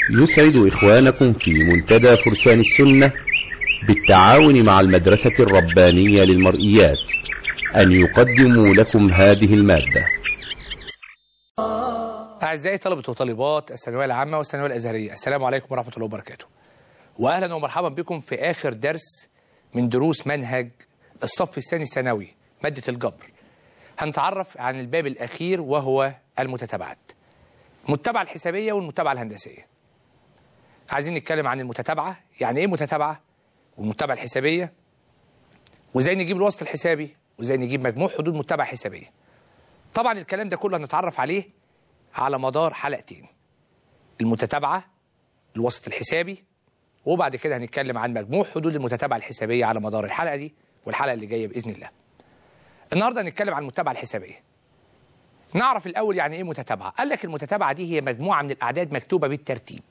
يسعد إخوانكم في منتدى فرسان السنة بالتعاون مع المدرسة الربانية للمرئيات أن يقدموا لكم هذه المادة أعزائي طلبة وطالبات الثانوية العامة والثانوية الأزهرية السلام عليكم ورحمة الله وبركاته وأهلا ومرحبا بكم في آخر درس من دروس منهج الصف الثاني الثانوي مادة الجبر هنتعرف عن الباب الأخير وهو المتتابعات المتابعة الحسابية والمتابعة الهندسية عايزين نتكلم عن المتتابعة يعني إيه متتابعة والمتابعة الحسابية وإزاي نجيب الوسط الحسابي وإزاي نجيب مجموع حدود متابعة حسابية طبعا الكلام ده كله هنتعرف عليه على مدار حلقتين المتتابعة الوسط الحسابي وبعد كده هنتكلم عن مجموع حدود المتتابعة الحسابية على مدار الحلقة دي والحلقة اللي جاية بإذن الله النهاردة هنتكلم عن المتابعة الحسابية نعرف الأول يعني إيه متتابعة قال لك المتتابعة دي هي مجموعة من الأعداد مكتوبة بالترتيب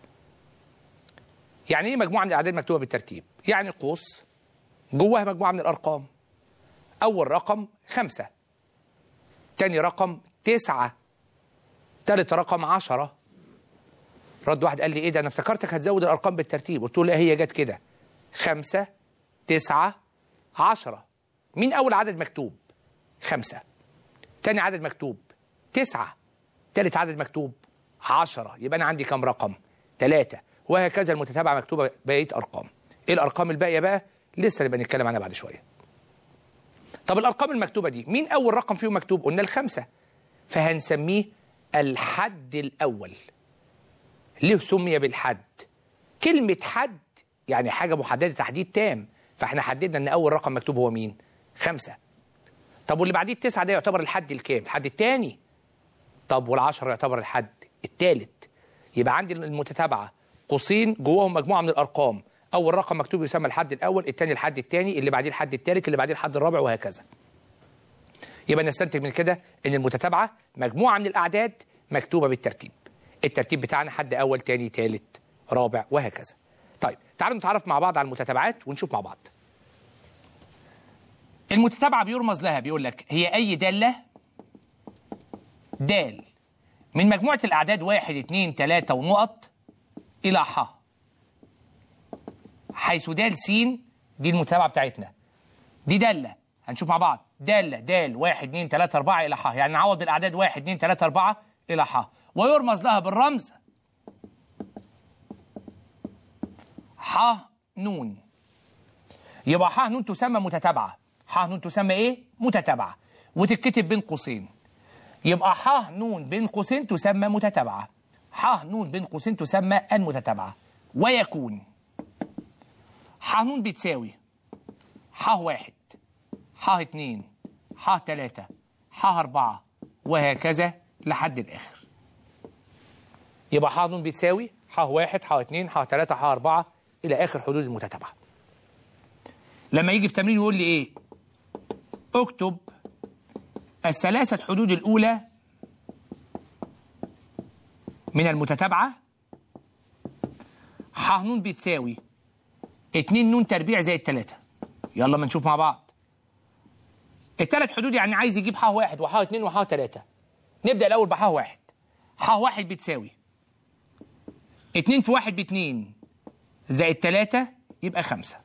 يعني إيه مجموعة من الأعداد مكتوبة بالترتيب يعني قوس جواها مجموعة من الأرقام أول رقم خمسة تاني رقم تسعة تالت رقم عشرة رد واحد قال لي ايه ده انا افتكرتك هتزود الارقام بالترتيب قلت له لا هي جت كده خمسة تسعة عشرة مين اول عدد مكتوب خمسة تاني عدد مكتوب تسعة تالت عدد مكتوب عشرة يبقى انا عندي كام رقم تلاتة وهكذا المتتابعة مكتوبة بقية ارقام ايه الارقام الباقية بقى لسه نبقى نتكلم عنها بعد شوية طب الارقام المكتوبة دي مين اول رقم فيهم مكتوب قلنا الخمسة فهنسميه الحد الأول ليه سمي بالحد كلمة حد يعني حاجة محددة تحديد تام فاحنا حددنا ان اول رقم مكتوب هو مين خمسة طب واللي بعديه التسعة ده يعتبر الحد الكام الحد الثاني طب والعشرة يعتبر الحد الثالث يبقى عندي المتتابعة قوسين جواهم مجموعة من الأرقام أول رقم مكتوب يسمى الحد الأول الثاني الحد الثاني اللي بعديه الحد الثالث اللي بعديه الحد الرابع وهكذا يبقى نستنتج من كده ان المتتابعه مجموعه من الاعداد مكتوبه بالترتيب الترتيب بتاعنا حد اول تاني تالت رابع وهكذا طيب تعالوا نتعرف مع بعض على المتتابعات ونشوف مع بعض المتتابعه بيرمز لها بيقول لك هي اي داله دال من مجموعه الاعداد واحد اتنين تلاته ونقط الى ح حيث دال س دي المتتابعه بتاعتنا دي داله هنشوف مع بعض دالة دال واحد اتنين تلاتة أربعة إلى ح يعني نعوض بالأعداد واحد اتنين تلاتة أربعة إلى ح ويرمز لها بالرمز ح نون يبقى ح نون تسمى متتابعة ح نون تسمى إيه؟ متتابعة وتتكتب بين قوسين يبقى ح نون بين قوسين تسمى متتابعة ح نون بين قوسين تسمى المتتابعة ويكون ح نون بتساوي ح واحد ح اتنين ح تلاتة ح أربعة وهكذا لحد الآخر يبقى ح نون بتساوي ح واحد ح اتنين ح تلاتة ح أربعة إلى آخر حدود المتتابعة لما يجي في تمرين يقول لي إيه اكتب الثلاثة حدود الأولى من المتتابعة ح نون بتساوي اتنين نون تربيع زائد تلاتة يلا ما نشوف مع بعض الثلاث حدود يعني عايز يجيب ح واحد وح اتنين وح تلاتة نبدأ الأول بح واحد ح واحد بتساوي اتنين في واحد باتنين زائد تلاتة يبقى خمسة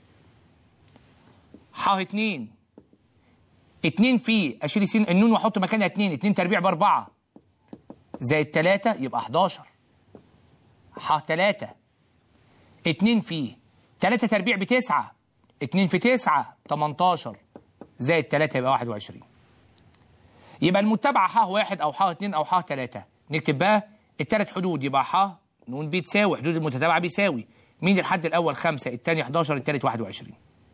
ح اتنين اتنين في أشيل سين النون وأحط مكانها اتنين اتنين تربيع بأربعة زائد تلاتة يبقى حداشر ح تلاتة اتنين في تلاتة تربيع بتسعة اتنين في تسعة تمنتاشر زائد 3 يبقى 21 يبقى المتبعة ح واحد أو ح اتنين أو ح تلاتة نكتب بقى الثلاث حدود يبقى ح نون بتساوي حدود المتتابعة بيساوي مين الحد الأول 5 الثاني 11 الثالث 21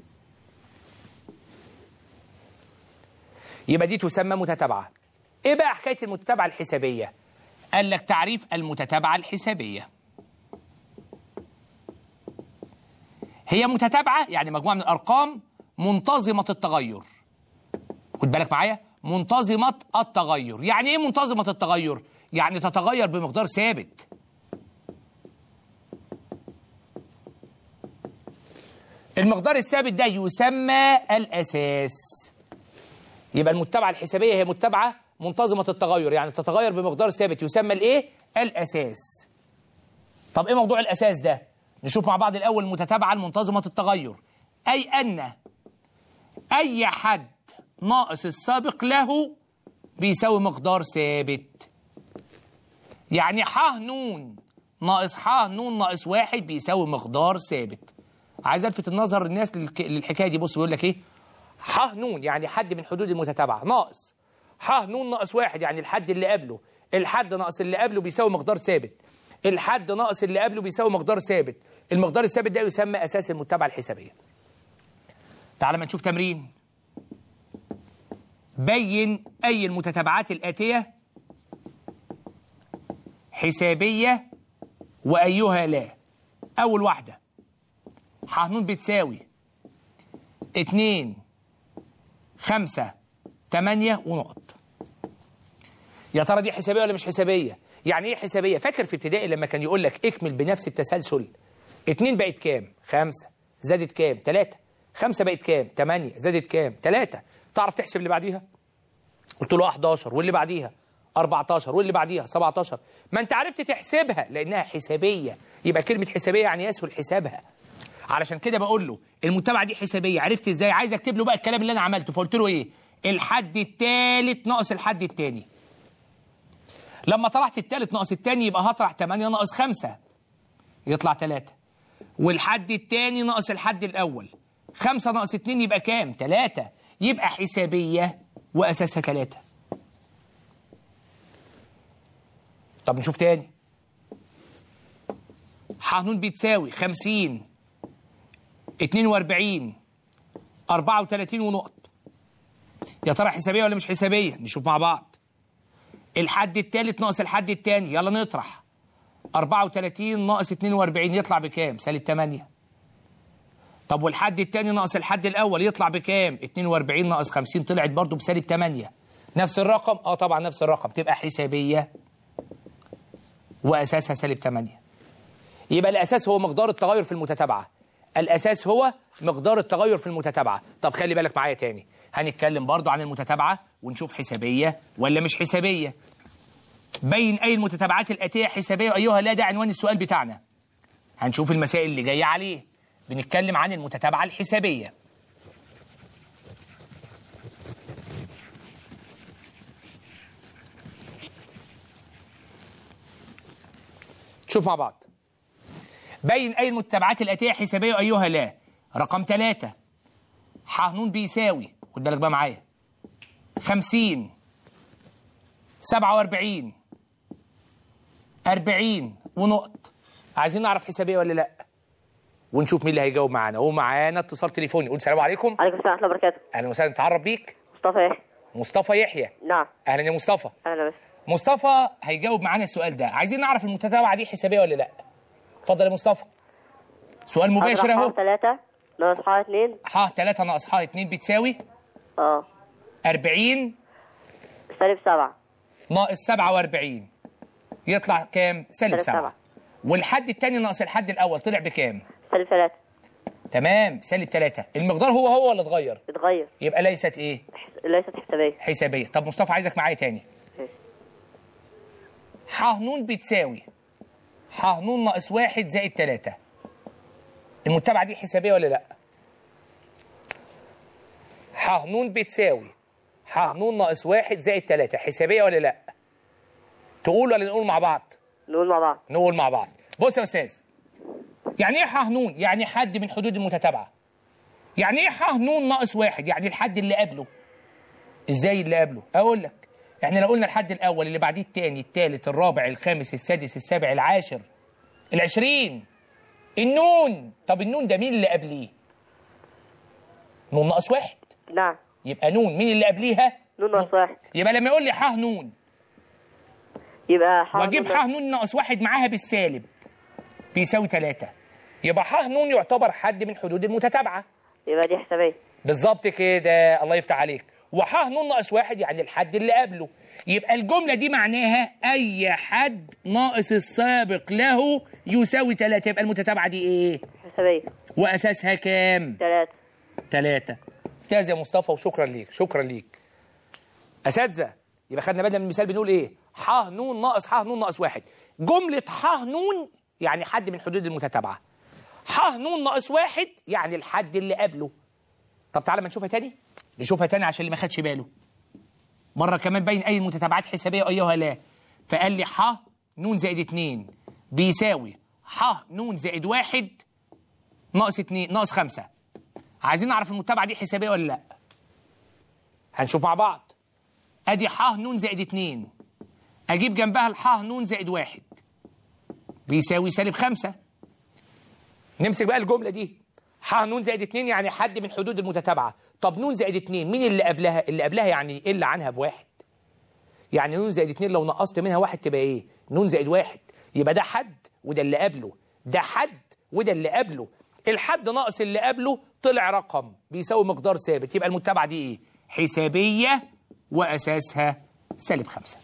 يبقى دي تسمى متتابعة إيه بقى حكاية المتتابعة الحسابية قال لك تعريف المتتابعة الحسابية هي متتابعة يعني مجموعة من الأرقام منتظمة التغير خد بالك معايا منتظمة التغير يعني ايه منتظمة التغير يعني تتغير بمقدار ثابت المقدار الثابت ده يسمى الأساس يبقى المتبعة الحسابية هي متبعة منتظمة التغير يعني تتغير بمقدار ثابت يسمى الايه الأساس طب ايه موضوع الاساس ده نشوف مع بعض الاول المتتابعه المنتظمه التغير اي ان اي حد ناقص السابق له بيساوي مقدار ثابت يعني ح نون ناقص ح نون ناقص واحد بيساوي مقدار ثابت عايز الفت النظر الناس للك- للحكايه دي بص بيقول لك ايه ح نون يعني حد من حدود المتتابعه ناقص ح نون ناقص واحد يعني الحد اللي قبله الحد ناقص اللي قبله بيساوي مقدار ثابت الحد ناقص اللي قبله بيساوي مقدار ثابت المقدار الثابت ده يسمى اساس المتابعه الحسابيه تعال ما نشوف تمرين بين اي المتتابعات الاتيه حسابيه وايها لا اول واحده ح ن بتساوي اتنين خمسة تمانية ونقط يا ترى دي حسابية ولا مش حسابية يعني ايه حسابية فاكر في ابتدائي لما كان يقول لك اكمل بنفس التسلسل اتنين بقت كام خمسة زادت كام تلاتة خمسة بقت كام تمانية زادت كام تلاتة تعرف تحسب اللي بعديها قلت له 11 واللي بعديها 14 واللي بعديها 17 ما انت عرفت تحسبها لانها حسابيه يبقى كلمه حسابيه يعني يسهل حسابها علشان كده بقول له المتابعه دي حسابيه عرفت ازاي عايز اكتب له بقى الكلام اللي انا عملته فقلت له ايه الحد الثالث ناقص الحد الثاني لما طرحت الثالث ناقص الثاني يبقى هطرح 8 ناقص 5 يطلع 3 والحد الثاني ناقص الحد الاول 5 ناقص 2 يبقى كام 3 يبقى حسابيه واساسها 3 طب نشوف تاني ح ن بتساوي 50 42 34 ونقط يا ترى حسابيه ولا مش حسابيه نشوف مع بعض الحد الثالث ناقص الحد الثاني يلا نطرح 34 ناقص 42 يطلع بكام سالب 8 طب والحد الثاني ناقص الحد الاول يطلع بكام 42 ناقص 50 طلعت برضو بسالب 8 نفس الرقم اه طبعا نفس الرقم تبقى حسابيه واساسها سالب 8 يبقى الاساس هو مقدار التغير في المتتابعه الاساس هو مقدار التغير في المتتابعه طب خلي بالك معايا تاني هنتكلم برضو عن المتتابعه ونشوف حسابيه ولا مش حسابيه بين اي المتتابعات الاتيه حسابيه ايها لا ده عنوان السؤال بتاعنا هنشوف المسائل اللي جايه عليه بنتكلم عن المتتابعه الحسابيه شوف مع بعض بين أي المتبعات الآتية حسابية أيها لا رقم ثلاثة ح ن بيساوي خد بالك بقى معايا خمسين سبعة وأربعين أربعين ونقط عايزين نعرف حسابية ولا لأ ونشوف مين اللي هيجاوب معانا ومعانا اتصال تليفوني قول السلام عليكم عليكم السلام ورحمة الله وبركاته أهلا وسهلا نتعرف بيك مصطفى يحيى مصطفى يحيى نعم أهلا يا مصطفى أهلا بس مصطفى هيجاوب معانا السؤال ده عايزين نعرف المتتابعة دي حسابية ولا لأ اتفضل يا مصطفى سؤال مباشر اهو ثلاثة ناقص حاجة اتنين ح 3 ناقص ح 2 بتساوي اه 40 سالب سبعة ناقص 47 يطلع كام؟ سالب سالب 7 سبعة. والحد الثاني ناقص الحد الاول طلع بكام؟ سالب ثلاثة تمام سالب 3 المقدار هو هو ولا اتغير؟ اتغير يبقى ليست ايه؟ حس- ليست حسابية حسابيه طب مصطفى عايزك معايا تاني ح ن بتساوي ح ن ناقص 1 زائد 3 المتابعه دي حسابيه ولا لا؟ ح ن بتساوي ح ن ناقص 1 زائد 3 حسابيه ولا لا؟ تقول ولا نقول مع بعض؟ نقول مع بعض نقول مع بعض بص يا استاذ يعني ايه ح ن يعني حد من حدود المتتابعه يعني ايه ح ن ناقص واحد يعني الحد اللي قبله ازاي اللي قبله اقول لك احنا لو قلنا الحد الاول اللي بعديه الثاني الثالث الرابع الخامس السادس السابع العاشر العشرين النون طب النون ده مين اللي قبليه نون ناقص واحد نعم يبقى نون مين اللي قبليها نون ناقص واحد يبقى لما يقول لي ح نون يبقى ح واجيب نون ح ن ناقص واحد معاها بالسالب بيساوي 3 يبقى ح ن يعتبر حد من حدود المتتابعه يبقى دي حسابية بالظبط كده الله يفتح عليك وح ن ناقص واحد يعني الحد اللي قبله يبقى الجمله دي معناها اي حد ناقص السابق له يساوي 3 يبقى المتتابعه دي ايه حسابية واساسها كام ثلاثة 3 ممتاز يا مصطفى وشكرا ليك شكرا ليك اساتذه يبقى خدنا بالنا من المثال بنقول ايه ح ن ناقص ح ن ناقص واحد جمله ح ن يعني حد من حدود المتتابعة ح نون ناقص واحد يعني الحد اللي قبله طب تعالى ما نشوفها تاني نشوفها تاني عشان اللي ما خدش باله مرة كمان بين أي متتابعات حسابية وأيها لا فقال لي ح نون زائد اتنين بيساوي ح نون زائد واحد ناقص اتنين ناقص خمسة عايزين نعرف المتابعة دي حسابية ولا لأ هنشوف مع بعض ادي ح نون زائد اتنين اجيب جنبها الح نون زائد واحد بيساوي سالب خمسة نمسك بقى الجملة دي ح نون زائد اتنين يعني حد من حدود المتتابعة طب نون زائد اتنين مين اللي قبلها اللي قبلها يعني يقل عنها بواحد يعني نون زائد اتنين لو نقصت منها واحد تبقى ايه نون زائد واحد يبقى ده حد وده اللي قبله ده حد وده اللي قبله الحد ناقص اللي قبله طلع رقم بيساوي مقدار ثابت يبقى المتابعة دي ايه حسابية وأساسها سالب خمسة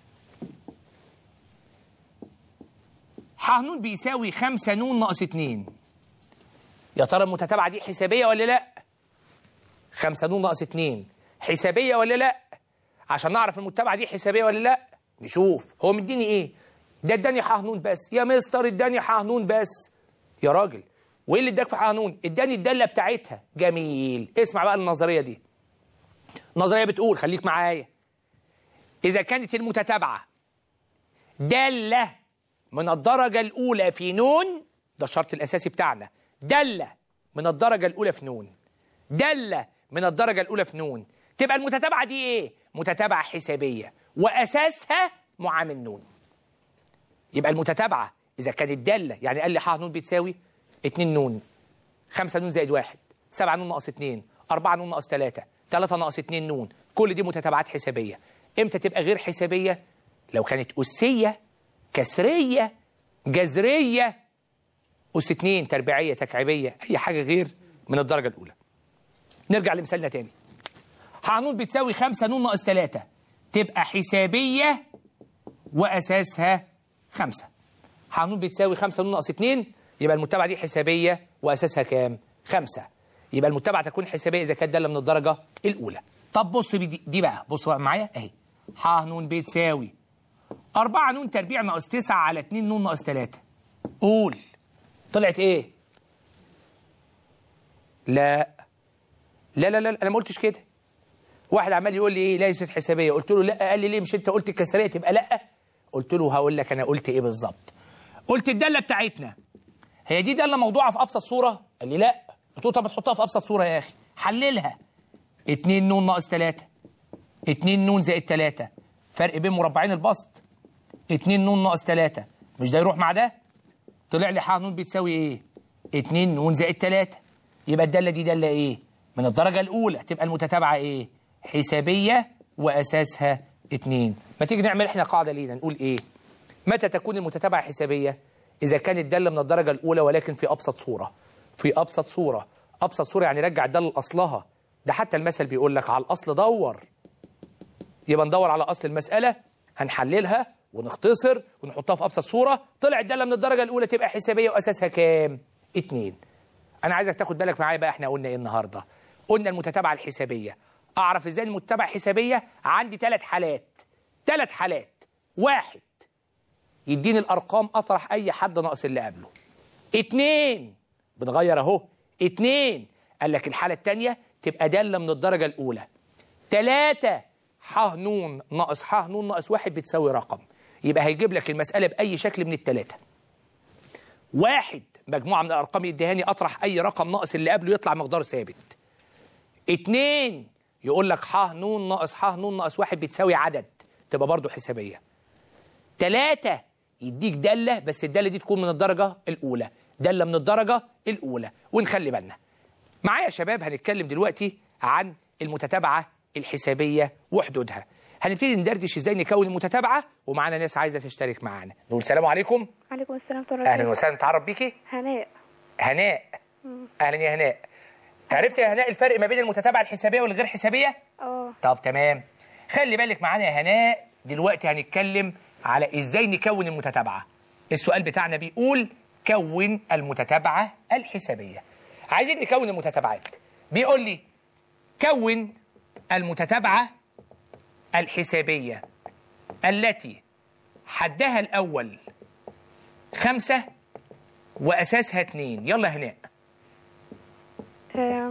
ح نون بيساوي خمسة نون ناقص اتنين يا ترى المتتابعة دي حسابية ولا لا خمسة نون ناقص اتنين حسابية ولا لا عشان نعرف المتابعة دي حسابية ولا لا نشوف هو مديني ايه ده اداني ح نون بس يا مستر اداني ح نون بس يا راجل وايه اللي اداك في ح نون اداني الدالة بتاعتها جميل اسمع بقى النظرية دي النظرية بتقول خليك معايا إذا كانت المتتابعة دالة من الدرجة الأولى في نون ده الشرط الأساسي بتاعنا دالة من الدرجة الأولى في نون دالة من الدرجة الأولى في نون تبقى المتتابعة دي إيه؟ متتابعة حسابية وأساسها معامل نون يبقى المتتابعة إذا كانت دالة يعني قال لي ح نون بتساوي 2 نون 5 نون زائد 1 7 نون ناقص 2 4 نون ناقص 3 3 ناقص 2 نون كل دي متتابعات حسابية امتى تبقى غير حسابية لو كانت أسية كسرية جذرية أس 2 تربيعية تكعيبية أي حاجة غير من الدرجة الأولى نرجع لمثالنا تاني ح نون بتساوي 5 نون ناقص 3 تبقى حسابية وأساسها 5 ح نون بتساوي 5 نون ناقص 2 يبقى المتابعة دي حسابية وأساسها كام؟ 5 يبقى المتابعة تكون حسابية إذا كانت دالة من الدرجة الأولى طب بص بدي دي بقى بص بقى معايا أهي ح نون بتساوي 4 نون تربيع ناقص 9 على 2 نون ناقص 3 قول طلعت إيه؟ لا لا لا لا أنا ما قلتش كده واحد عمال يقول لي إيه ليست حسابية قلت له لا قال لي ليه مش أنت قلت الكسرية تبقى لا قلت له هقول لك أنا قلت إيه بالظبط قلت الدالة بتاعتنا هي دي دالة موضوعة في أبسط صورة قال لي لا قلت له طب ما تحطها في ابسط صوره يا اخي حللها 2 نون ناقص 3 2 نون زائد 3 فرق بين مربعين البسط 2 نون ناقص 3 مش ده يروح مع ده طلع لي ح نون بتساوي ايه 2 نون زائد 3 يبقى الداله دي داله ايه من الدرجه الاولى تبقى المتتابعه ايه حسابيه واساسها 2 ما تيجي نعمل احنا قاعده لينا نقول ايه متى تكون المتتابعه حسابيه اذا كانت داله من الدرجه الاولى ولكن في ابسط صوره في ابسط صوره ابسط صوره يعني رجع الداله لاصلها ده حتى المثل بيقول لك على الاصل دور يبقى ندور على اصل المساله هنحللها ونختصر ونحطها في ابسط صوره طلع الداله من الدرجه الاولى تبقى حسابيه واساسها كام اتنين انا عايزك تاخد بالك معايا بقى احنا قلنا ايه النهارده قلنا المتتابعه الحسابيه اعرف ازاي المتتابعه حسابيه عندي ثلاث حالات ثلاث حالات واحد يديني الارقام اطرح اي حد ناقص اللي قبله اتنين بنغير اهو اتنين قال لك الحالة التانية تبقى دالة من الدرجة الأولى تلاتة ح نون ناقص ح نون ناقص واحد بتساوي رقم يبقى هيجيب لك المسألة بأي شكل من التلاتة واحد مجموعة من الأرقام يديهاني أطرح أي رقم ناقص اللي قبله يطلع مقدار ثابت اتنين يقول لك ح نون ناقص ح نون ناقص واحد بتساوي عدد تبقى برضه حسابية تلاتة يديك دالة بس الدالة دي تكون من الدرجة الأولى دالة من الدرجة الأولى ونخلي بالنا معايا يا شباب هنتكلم دلوقتي عن المتتابعة الحسابية وحدودها هنبتدي ندردش ازاي نكون المتتابعة ومعانا ناس عايزة تشترك معانا نقول السلام عليكم عليكم السلام ورحمة الله أهلا وسهلا تعرف بيكي هناء هناء أهلا يا هناء عرفت يا هناء الفرق ما بين المتتابعة الحسابية والغير حسابية؟ اه طب تمام خلي بالك معانا يا هناء دلوقتي هنتكلم على ازاي نكون المتتابعة السؤال بتاعنا بيقول كون المتتابعة الحسابية عايزين نكون المتتابعات بيقول لي كون المتتابعة الحسابية التي حدها الأول خمسة واساسها اتنين يلا هناء آه،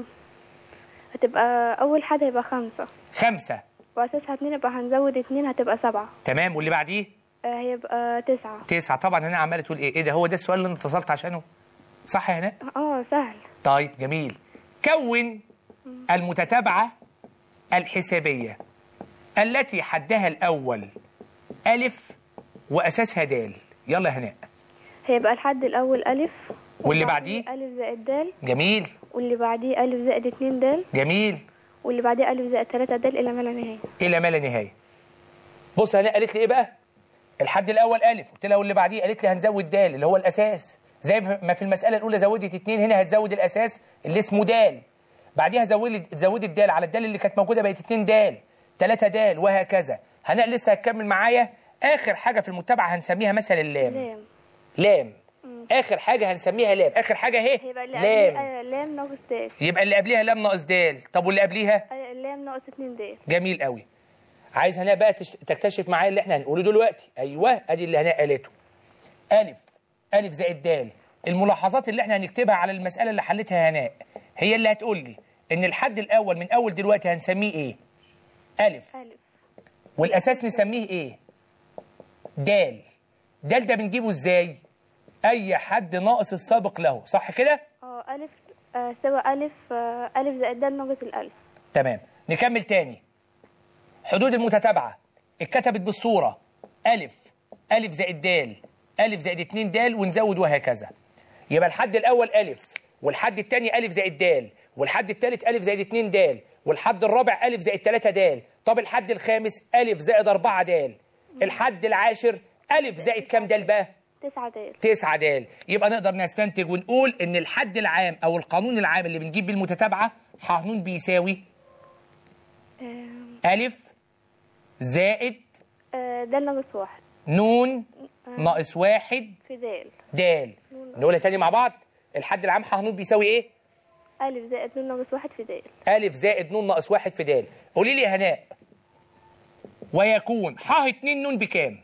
هتبقى أول حاجة يبقى خمسة خمسة وأساسها اتنين يبقى هنزود اتنين هتبقى سبعة تمام واللي بعديه آه، هيبقى تسعة تسعة طبعا هنا عماله تقول ايه ايه ده هو ده السؤال اللي انا اتصلت عشانه صح يا هناء اه سهل طيب جميل كون المتتابعة الحسابية التي حدها الأول ألف وأساسها دال يلا يا هناء هيبقى الحد الأول ألف واللي وبعديه بعديه؟ ألف زائد دال جميل واللي بعديه ألف زائد اتنين دال جميل واللي بعديه ألف زائد تلاتة دال إلى ما لا نهاية إلى ما لا نهاية بص هناء قالت لي إيه بقى الحد الأول ألف قلت لها واللي بعديه قالت لي هنزود دال اللي هو الأساس زي ما في المسألة الأولى زودت اتنين هنا هتزود الأساس اللي اسمه دال بعديها زودت زودت الدال على الدال اللي كانت موجودة بقت اتنين دال تلاتة دال وهكذا هناء لسه هتكمل معايا آخر حاجة في المتابعة هنسميها مثلا اللام لام لام اخر حاجه هنسميها لام اخر حاجه اهي هيبقى اللي لام قبليه آه، لام ناقص دال يبقى اللي قبليها لام ناقص دال طب واللي قبليها آه، لام ناقص اتنين دال جميل قوي عايز هناء بقى تش- تكتشف معايا اللي احنا هنقوله دلوقتي ايوه ادي اللي هناء قالته الف الف زائد دال الملاحظات اللي احنا هنكتبها على المساله اللي حلتها هناء هي اللي هتقول لي ان الحد الاول من اول دلوقتي هنسميه ايه الف ألف والاساس نسميه ايه دال دال ده بنجيبه ازاي اي حد ناقص السابق له صح كده اه ألف آه، سوى ألف آه، ألف زائد دال ناقص الألف تمام نكمل تاني حدود المتتابعة اتكتبت بالصورة ألف ألف زائد دال ألف زائد اتنين دال ونزود وهكذا يبقى الحد الأول ألف والحد التاني ألف زائد دال والحد التالت ألف زائد اتنين دال والحد الرابع ألف زائد تلاتة دال طب الحد الخامس ألف زائد أربعة دال الحد العاشر ألف زائد كام دال بقى؟ تسعة دال تسعة دال يبقى نقدر نستنتج ونقول ان الحد العام او القانون العام اللي بنجيب بالمتتابعة ح ن بيساوي آم، ألف زائد آه، دال ناقص واحد نون ناقص واحد في دال دال نقولها تاني مع بعض الحد العام ح ن بيساوي ايه؟ ألف زائد نون ناقص واحد في دال ألف زائد نون ناقص واحد في دال قولي لي يا هناء ويكون ح اتنين نون بكام؟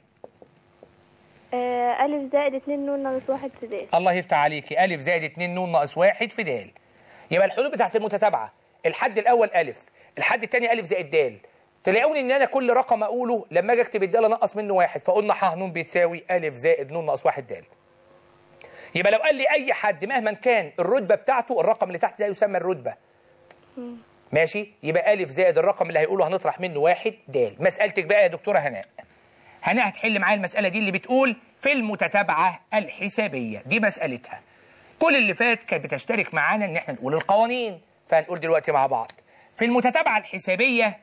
آه، ألف زائد اتنين نون ناقص واحد في دال الله يفتح عليكي ألف زائد اتنين نون ناقص واحد في دال يبقى الحدود بتاعت المتتابعة الحد الأول ألف الحد الثاني ألف زائد دال تلاقوني إن أنا كل رقم أقوله لما أجي أكتب الدال أنقص منه واحد فقلنا ح ن بتساوي ألف زائد نون ناقص واحد دال يبقى لو قال لي أي حد مهما كان الرتبة بتاعته الرقم اللي تحت ده يسمى الرتبة ماشي يبقى ألف زائد الرقم اللي هيقوله هنطرح منه واحد دال مسألتك بقى يا دكتورة هناء هناء هتحل معايا المسألة دي اللي بتقول في المتتابعة الحسابية دي مسألتها كل اللي فات كانت بتشترك معانا ان احنا نقول القوانين فهنقول دلوقتي مع بعض في المتتابعة الحسابية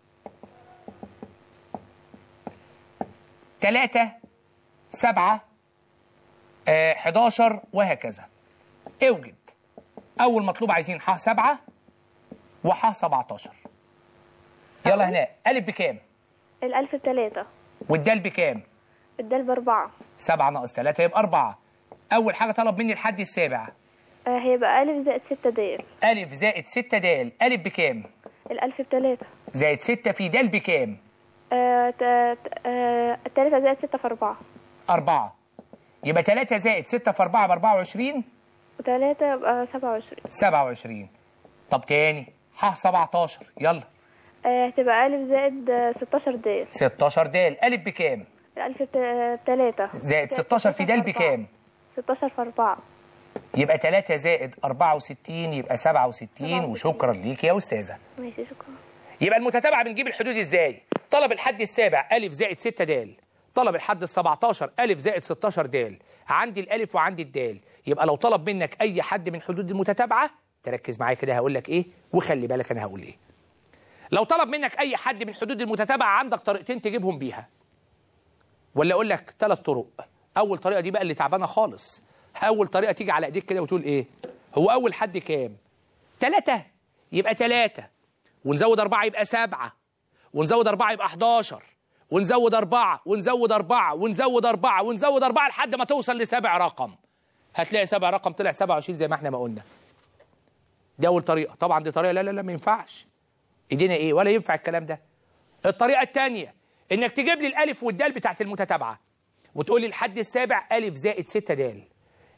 تلاتة سبعة آه 11 وهكذا اوجد أول مطلوب عايزين ح سبعة وح 17 يلا هناء ألف بكام الألف بتلاتة والدال بكام الدال بأربعة سبعة ناقص تلاتة يبقى أربعة أول حاجة طلب مني الحد السابع آه، هيبقى ألف زائد ستة دال ألف زائد ستة دال ألف بكام الألف بتلاتة زائد ستة في دال بكام آه، ت- ت- آه، التلاتة زائد ستة في أربعة أربعة يبقى تلاتة زائد ستة في أربعة بأربعة وعشرين وتلاتة يبقى سبعة وعشرين سبعة وعشرين طب تاني ح سبعتاشر يلا آه، هتبقى ألف زائد آه، ستاشر دال ستاشر دال ألف بكام الألف بت- بتلاتة زائد 16 في دال بكام ستاشر في أربعة يبقى تلاتة زائد أربعة وستين يبقى سبعة وستين وشكرا ليك يا أستاذة ماشي شكرا يبقى المتتابعة بنجيب الحدود ازاي؟ طلب الحد السابع ألف زائد 6 دال طلب الحد ال 17 ألف زائد 16 دال عندي الألف وعندي الدال يبقى لو طلب منك أي حد من حدود المتتابعة تركز معايا كده هقول لك إيه وخلي بالك أنا هقول إيه لو طلب منك أي حد من حدود المتتابعة عندك طريقتين تجيبهم بيها ولا أقول لك ثلاث طرق أول طريقة دي بقى اللي تعبانة خالص أول طريقة تيجي على إيديك كده وتقول إيه هو أول حد كام ثلاثة يبقى ثلاثة ونزود أربعة يبقى سبعة ونزود أربعة يبقى 11 ونزود أربعة ونزود أربعة ونزود أربعة ونزود أربعة لحد ما توصل لسبع رقم هتلاقي سبع رقم طلع 27 زي ما احنا ما قلنا دي أول طريقة طبعا دي طريقة لا لا لا ما ينفعش إيدينا إيه ولا ينفع الكلام ده الطريقة الثانية إنك تجيب لي الألف والدال بتاعت المتتابعة وتقول لي الحد السابع ألف زائد 6 دال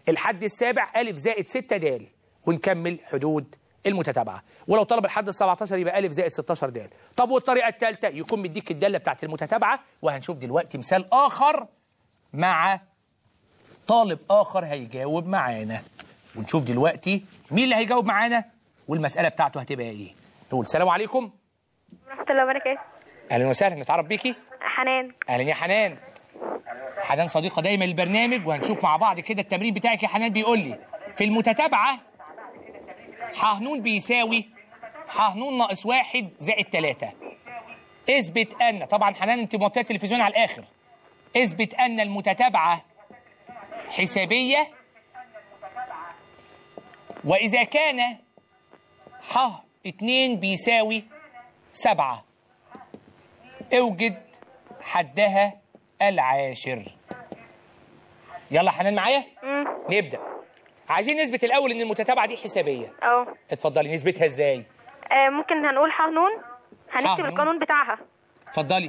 الحد السابع ألف زائد 6 د ونكمل حدود المتتابعة ولو طلب الحد ال 17 يبقى ألف زائد 16 د طب والطريقة الثالثة يكون مديك الدالة بتاعت المتتابعة وهنشوف دلوقتي مثال آخر مع طالب آخر هيجاوب معانا ونشوف دلوقتي مين اللي هيجاوب معانا والمسألة بتاعته هتبقى إيه نقول السلام عليكم ورحمة الله وبركاته أهلا وسهلا نتعرف بيكي حنان اهلا يا حنان حنان صديقه دايما للبرنامج وهنشوف مع بعض كده التمرين بتاعك يا حنان بيقول لي في المتتابعه ح ن بيساوي ح ن ناقص واحد زائد ثلاثة اثبت ان طبعا حنان انت موطيه التلفزيون على الاخر اثبت ان المتتابعه حسابيه واذا كان ح اتنين بيساوي سبعة اوجد حدها العاشر يلا حنان معايا امم نبدا عايزين نثبت الاول ان المتتابعه دي حسابيه اه اتفضلي نثبتها ازاي آه، ممكن هنقول ح نون هنكتب نون. القانون بتاعها اتفضلي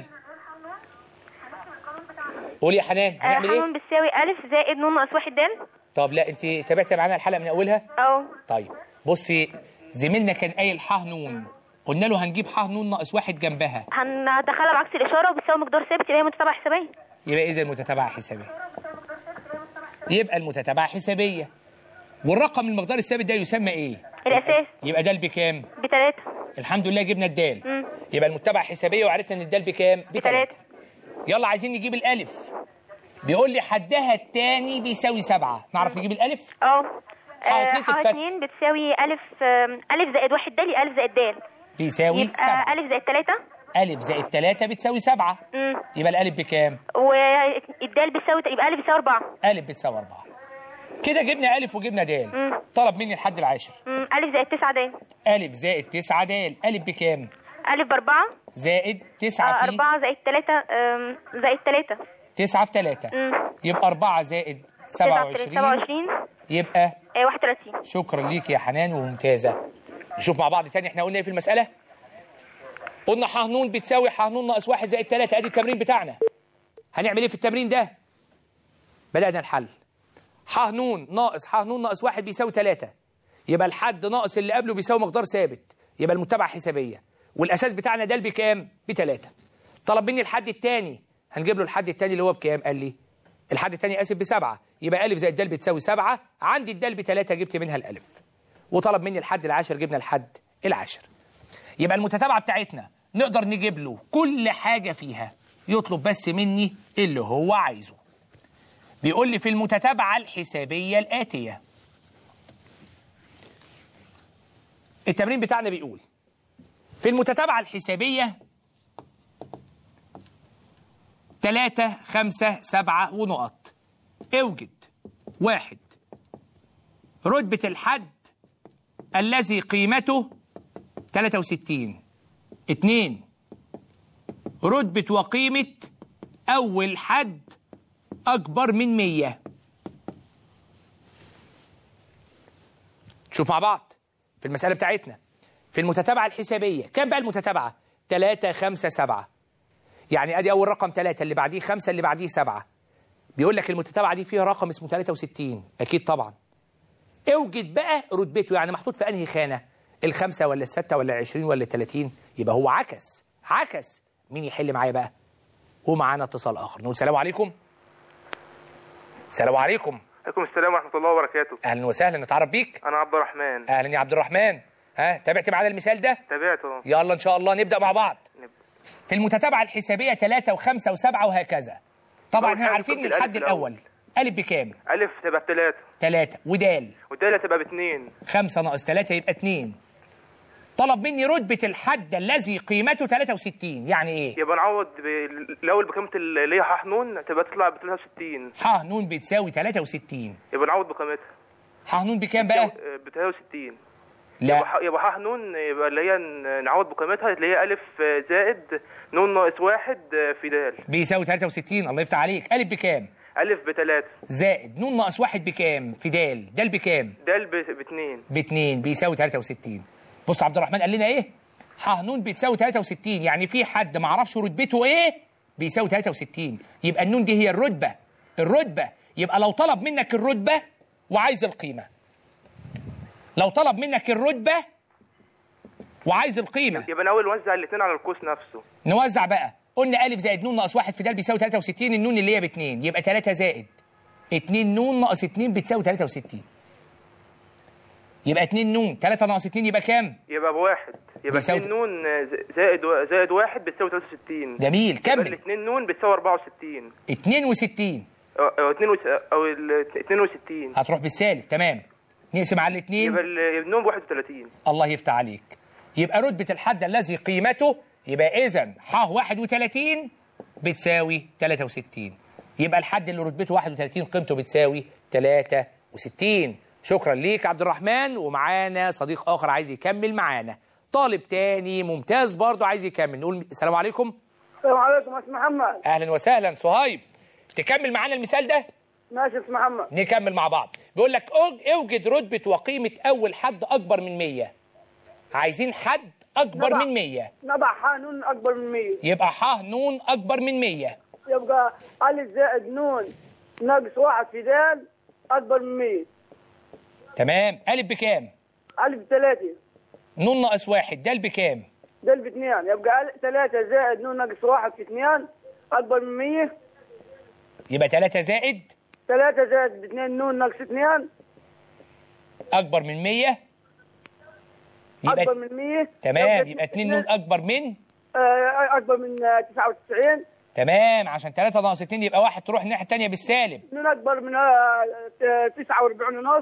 قولي يا حنان آه، ح هنعمل ايه نون بتساوي ألف زائد نون ناقص واحد د طب لا انت تابعتي معانا الحلقه من اولها اه طيب بصي زميلنا كان قايل ح نون قلنا له هنجيب ح نون ناقص واحد جنبها هندخلها بعكس الإشارة وبتساوي مقدار ثابت يبقى هي متتابعة حسابية يبقى اذا المتتابعه حسابيه يبقى المتتابعه حسابيه والرقم المقدار الثابت ده يسمى ايه الأساس يبقى ده بكام بتلاتة الحمد لله جبنا الدال مم. يبقى المتابعه حسابيه وعرفنا ان الدال بكام بتلاتة يلا عايزين نجيب الالف بيقول لي حدها الثاني بيساوي سبعة نعرف نجيب الالف اه ح آه، اتنين ح تتفك. اتنين بتساوي ألف آم، ألف زائد واحد د يبقى ألف زائد د بيساوي يبقى سبعة ألف زائد تلاتة ألف زائد تلاتة بتساوي سبعة مم. يبقى الألف بكام؟ والدال بتساوي يبقى ألف بتساوي أربعة ألف بتساوي أربعة كده جبنا ألف وجبنا دال مم. طلب مني الحد العاشر مم، ألف زائد تسعة د ألف زائد تسعة دال ألف بكام؟ ألف بأربعة زائد آه، تسعة في أربعة زائد تلاتة آم، زائد تلاتة تسعة في تلاتة مم. يبقى أربعة زائد سبعة سبعة وعشرين وعشرين يبقى آه، واحد وتلاتين شكرا ليك يا حنان وممتازة نشوف مع بعض تاني احنا قلنا ايه في المسألة قلنا ح ن بتساوي ح ن ناقص واحد زائد تلاتة ادي التمرين بتاعنا هنعمل ايه في التمرين ده بدأنا الحل ح ن ناقص ح ن ناقص واحد بيساوي تلاتة يبقى الحد ناقص اللي قبله بيساوي مقدار ثابت يبقى المتابعة حسابية والأساس بتاعنا ده بكام بتلاتة طلب مني الحد التاني هنجيب له الحد التاني اللي هو بكام قال لي الحد التاني اسف بسبعة يبقى ألف زائد دال بتساوي سبعة عندي الدال بتلاتة جبت منها الألف وطلب مني الحد العاشر جبنا الحد العاشر يبقى المتتابعة بتاعتنا نقدر نجيب له كل حاجة فيها يطلب بس مني اللي هو عايزه بيقول لي في المتتابعة الحسابية الآتية التمرين بتاعنا بيقول في المتتابعة الحسابية تلاتة خمسة سبعة ونقط اوجد واحد رتبة الحد الذي قيمته 63 اتنين رتبة وقيمة أول حد أكبر من 100 شوف مع بعض في المسألة بتاعتنا في المتتابعة الحسابية كام بقى المتتابعة؟ 3 5 7 يعني ادي اول رقم 3 اللي بعديه 5 اللي بعديه 7 بيقول لك المتتابعة دي فيها رقم اسمه 63 اكيد طبعا اوجد بقى رتبته يعني محطوط في انهي خانة الخمسة ولا الستة ولا العشرين ولا التلاتين يبقى هو عكس عكس مين يحل معايا بقى ومعانا اتصال اخر نقول سلام عليكم سلام عليكم عليكم السلام ورحمة الله وبركاته اهلا وسهلا نتعرف بيك أنا عبد الرحمن اهلا يا عبد الرحمن ها تابعت معانا المثال ده تابعته يلا ان شاء الله نبدا مع بعض نبدأ. في المتتابعة الحسابية 3 و5 و7 وهكذا طبعا أول احنا حاجة عارفين ان كنت الحد الألف الأول. الاول الف بكام ألف تبقى بتلاتة 3 ودال والدالة تبقى باتنين 5 ناقص 3 يبقى 2 طلب مني رتبة الحد الذي قيمته 63 يعني ايه يبقى نعوض ب... الأول بقيمة اللي هي ح نون تبقى تطلع ب 63 ح ن بتساوي 63 يبقى نعوض بقيمتها ح ن بكام بقى ب 63 يبقى لا ح... يبقى ح نون يبقى اللي هي ن- نعوض بقيمتها اللي هي ألف زائد نون ناقص واحد في دال بيساوي 63 الله يفتح عليك الف بكام ألف بتلاتة زائد ن ناقص واحد بكام في دال دال بكام دال ب- باتنين باتنين بيساوي 63 بص عبد الرحمن قال لنا ايه ح ن بتساوي 63 يعني في حد ما اعرفش رتبته ايه بيساوي 63 يبقى النون دي هي الرتبه الرتبه يبقى لو طلب منك الرتبه وعايز القيمة لو طلب منك الرتبة وعايز القيمة يبقى ناوي نوزع الاثنين على القوس نفسه نوزع بقى قلنا ألف زائد نون ناقص واحد في د بيساوي 63 النون اللي هي باتنين يبقى 3 زائد 2 نون ناقص 2 بتساوي 63 يبقى 2 نون 3 ناقص 2 يبقى كام؟ يبقى بواحد يبقى بيساوي- 2 نون زائد و- زائد واحد بتساوي 63 جميل يبقى كمل الاثنين نون بتساوي 64 62 او أو اتنين وس- او ال 62 هتروح بالسالب تمام نقسم على الاثنين يبقى ال- النون ب 31 الله يفتح عليك يبقى رتبة الحد الذي قيمته يبقى إذا ح 31 بتساوي 63 يبقى الحد اللي رتبته 31 قيمته بتساوي 63 شكرا ليك عبد الرحمن ومعانا صديق آخر عايز يكمل معانا طالب تاني ممتاز برضه عايز يكمل نقول السلام عليكم السلام عليكم يا أستاذ محمد أهلا وسهلا صهيب تكمل معانا المثال ده ماشي يا أستاذ محمد نكمل مع بعض بيقول لك أوج- اوجد رتبة وقيمة أول حد أكبر من 100 عايزين حد أكبر نضع. من 100 نضع حانون أكبر من 100 يبقى ح نون أكبر من 100 يبقى ألف زائد نون ناقص واحد في دال أكبر من 100 تمام ألف بكام؟ ألف ثلاثة نون ناقص واحد دال بكام؟ دال باثنين يبقى ألف ثلاثة زائد نون ناقص واحد في اثنين أكبر من 100 يبقى 3 زائد ثلاثة زائد باثنين نون ناقص اثنين أكبر من 100 أكبر يبقى من 100 تمام يبقى 2 نون أكبر من آه، أكبر من آه، 99 تمام عشان 3 ناقص 2 يبقى واحد تروح الناحية التانية بالسالب نون أكبر من آه، 49 ونص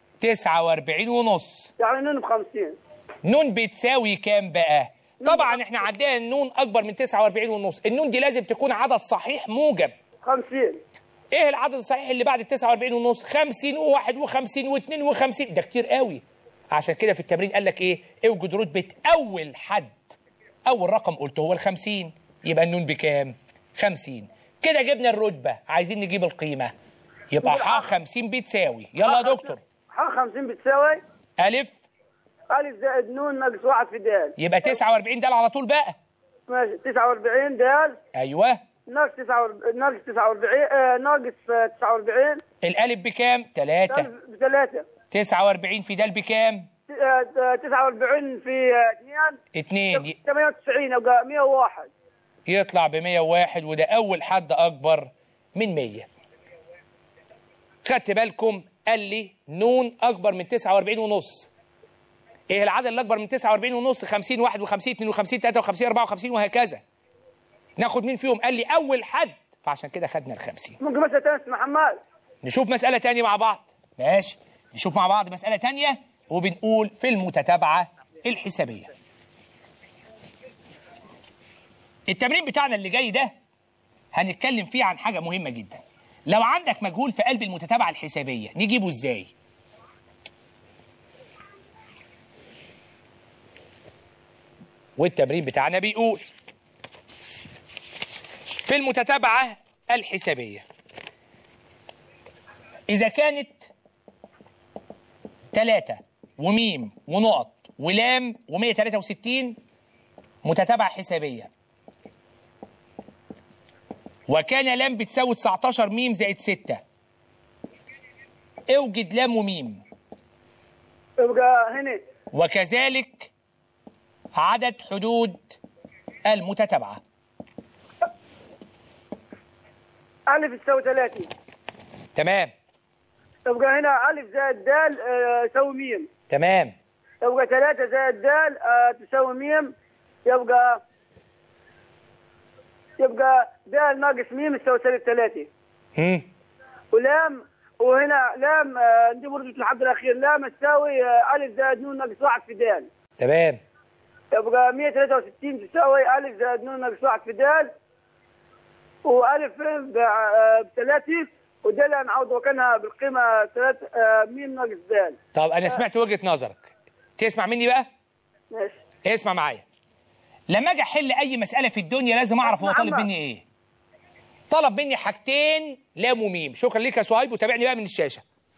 49 ونص يعني نون ب 50 نون بتساوي كام بقى؟ طبعا احنا عندنا النون اكبر من 49 ونص النون دي لازم تكون عدد صحيح موجب 50 ايه العدد الصحيح اللي بعد ال 49 ونص 50 و51 و52 ده كتير قوي عشان كده في التمرين قال لك ايه اوجد رتبه اول حد اول رقم قلته هو ال 50 يبقى النون بكام 50 كده جبنا الرتبه عايزين نجيب القيمه يبقى ح 50 بتساوي يلا يا دكتور ح 50 بتساوي الف ألف زائد نون ناقص واحد في دال يبقى 49 ده على طول بقى ماشي 49 دال ايوه ناقص 49 ناقص 49 آه، ناقص آه، 49 الالف بكام 3 دال بثلاثة 49 في دال بكام آه، 49 في 2 2 98 يبقى 101 يطلع ب 101 وده اول حد اكبر من 100 خدت بالكم قال لي نون اكبر من 49 ونص ايه العدد اللي اكبر من 49 ونص 50 51 52 53 54 وهكذا ناخد مين فيهم قال لي اول حد فعشان كده خدنا ال 50 ممكن مسألة تانية أستاذ محمد نشوف مسألة تانية مع بعض ماشي نشوف مع بعض مسألة تانية وبنقول في المتتابعة الحسابية التمرين بتاعنا اللي جاي ده هنتكلم فيه عن حاجة مهمة جدا لو عندك مجهول في قلب المتتابعة الحسابية نجيبه ازاي والتمرين بتاعنا بيقول في المتتابعة الحسابية إذا كانت ثلاثة وميم ونقط ولام و163 متتابعة حسابية وكان لام بتساوي 19 ميم زائد 6 اوجد لام وميم يبقى هنا وكذلك عدد حدود المتتابعة ألف تساوي 30 تمام يبقى هنا ألف زائد دال آه، يساوي ميم تمام يبقى 3 زائد دال آه، تساوي ميم يبقى يبقى دال ناقص ميم يساوي سالب 3 هم. ولام وهنا لام آه، دي برضه الحد الأخير لام تساوي آه، ألف زائد نون ناقص واحد في دال تمام يبقى 163 تساوي ألف زائد نون ناقص واحد في دال وألف بثلاثة ودال نعوض مكانها بالقيمة ثلاث آه، ميم ناقص دال طب انا سمعت وجهة نظرك تسمع مني بقى ماشي اسمع معايا لما اجي احل اي مساله في الدنيا لازم اعرف هو اسمع طالب عمر. مني ايه طلب مني حاجتين لام وميم شكرا ليك يا صهيب وتابعني بقى من الشاشه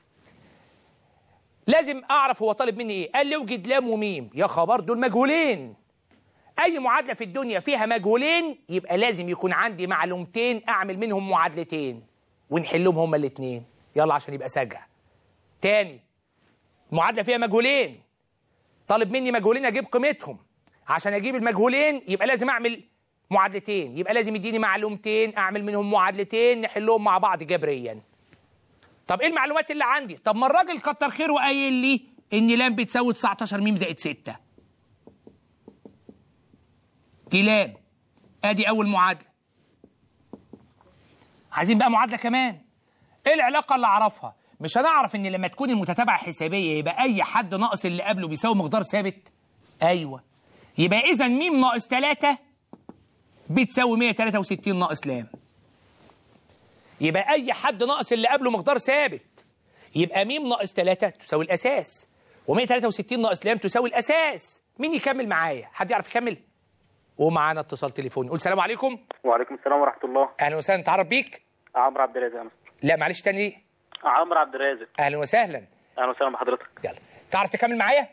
لازم اعرف هو طالب مني ايه قال لي اوجد لام وميم يا خبر دول مجهولين اي معادله في الدنيا فيها مجهولين يبقى لازم يكون عندي معلومتين اعمل منهم معادلتين ونحلهم هما الاثنين يلا عشان يبقى سجع تاني المعادله فيها مجهولين طالب مني مجهولين اجيب قيمتهم عشان اجيب المجهولين يبقى لازم اعمل معادلتين يبقى لازم يديني معلومتين اعمل منهم معادلتين نحلهم مع بعض جبريا طب ايه المعلومات اللي عندي طب ما الراجل كتر خيره قايل لي ان لام بتساوي 19 ميم زائد 6 دي لام ادي اول معادله عايزين بقى معادله كمان ايه العلاقه اللي اعرفها مش هنعرف ان لما تكون المتتابعه حسابيه يبقى اي حد ناقص اللي قبله بيساوي مقدار ثابت ايوه يبقى اذا ميم ناقص 3 بتساوي 163 ناقص لام يبقى اي حد ناقص اللي قبله مقدار ثابت يبقى ميم ناقص 3 تساوي الاساس و163 ناقص لام تساوي الاساس مين يكمل معايا حد يعرف يكمل ومعانا اتصال تليفوني قول سلام عليكم وعليكم السلام ورحمة الله اهلا وسهلا تعرف بيك عمرو عبد الرازق أنا لا معلش تاني عمرو عبد الرازق اهلا وسهلا أهلا وسهلا بحضرتك يلا تعرف تكمل معايا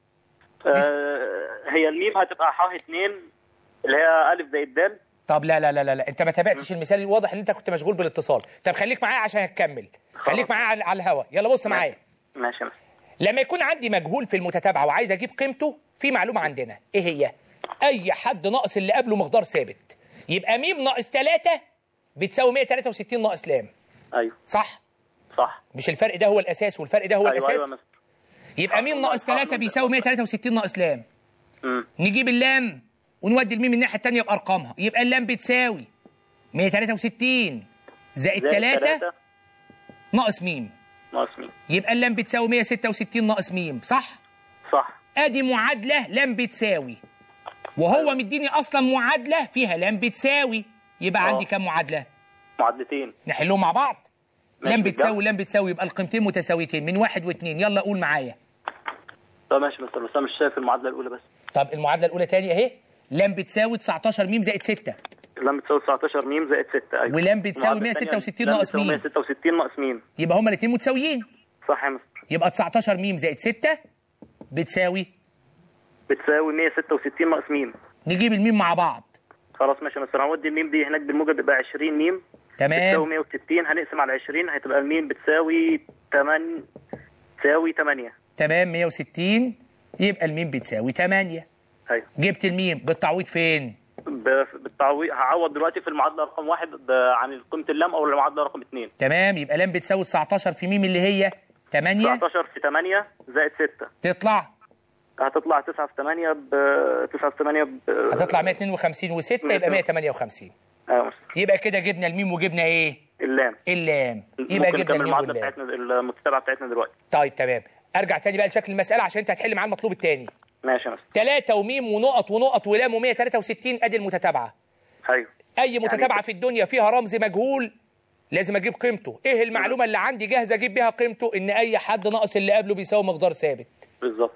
آه هي الميم هتبقى ح اتنين اللي هي ألف زائد دال طب لا لا لا لا, لا. انت ما تابعتش المثال الواضح ان انت كنت مشغول بالاتصال طب خليك معايا عشان هتكمل خليك معايا على, على الهوا يلا بص معايا ماشي ماشي لما يكون عندي مجهول في المتتابعه وعايز اجيب قيمته في معلومه عندنا ايه هي اي حد ناقص اللي قبله مقدار ثابت يبقى ميم ناقص 3 بتساوي 163 ناقص لام أيوه صح صح مش الفرق ده هو الاساس والفرق ده هو أيوه الاساس أيوه مستر يبقى ميم ناقص 3 بيساوي 163 ناقص لام مم. نجيب اللام ونودي الميم الناحيه الثانيه بارقامها يبقى اللام بتساوي 163 زائد زائد 3 تلاتة ناقص ميم ناقص ميم يبقى اللام بتساوي 166 ناقص ميم صح صح ادي معادله لام بتساوي وهو مديني اصلا معادله فيها لام بتساوي يبقى آه. عندي كام معادله معادلتين نحلهم مع بعض ماشي لام بالجمع. بتساوي لام بتساوي يبقى القيمتين متساويتين من واحد واثنين يلا قول معايا طب ماشي مستر بس أنا مش شايف المعادلة الأولى بس طب المعادله الاولى تاني اهي لام بتساوي 19 ميم زائد 6 لام بتساوي 19 ميم زائد 6 أيوه ولام بتساوي المعادلة التانية 166 لام ناقص بتساوي ميم. 166 ناقص ميم يبقى هما الاثنين متساويين صح يا مستر يبقى 19 ميم زائد 6 بتساوي بتساوي 166 ناقص ميم نجيب الميم مع بعض خلاص ماشي يا مستر هنودي الميم دي هناك بالموجب يبقى 20 ميم بتساوي تمام 160 هنقسم على 20 هتبقى الميم بتساوي 8 تساوي 8 تمام 160 يبقى الميم بتساوي 8 ايوه جبت الميم بالتعويض فين ب- بالتعويض هعوض دلوقتي في المعادله رقم واحد ب- عن قيمه اللام او المعادله رقم اثنين تمام يبقى لام بتساوي 19 في ميم اللي هي 8 19 في 8 زائد 6 تطلع هتطلع 9 في 8 ب 9 في 8 ب هتطلع 152 و6 يبقى 158 ايوه يا مستر. يبقى كده جبنا الميم وجبنا ايه اللام اللام يبقى ممكن جبنا نكمل الميم المعادله واللام بتاعتنا المتتابعه بتاعتنا دلوقتي طيب تمام ارجع تاني بقى لشكل المساله عشان انت هتحل معاه المطلوب التاني ماشي يا مستر 3 وميم ونقط ونقط ولام و163 ادي المتتابعه ايوه اي متتابعه في الدنيا فيها رمز مجهول لازم اجيب قيمته ايه المعلومه اللي عندي جاهزه اجيب بيها قيمته ان اي حد ناقص اللي قبله بيساوي مقدار ثابت بالظبط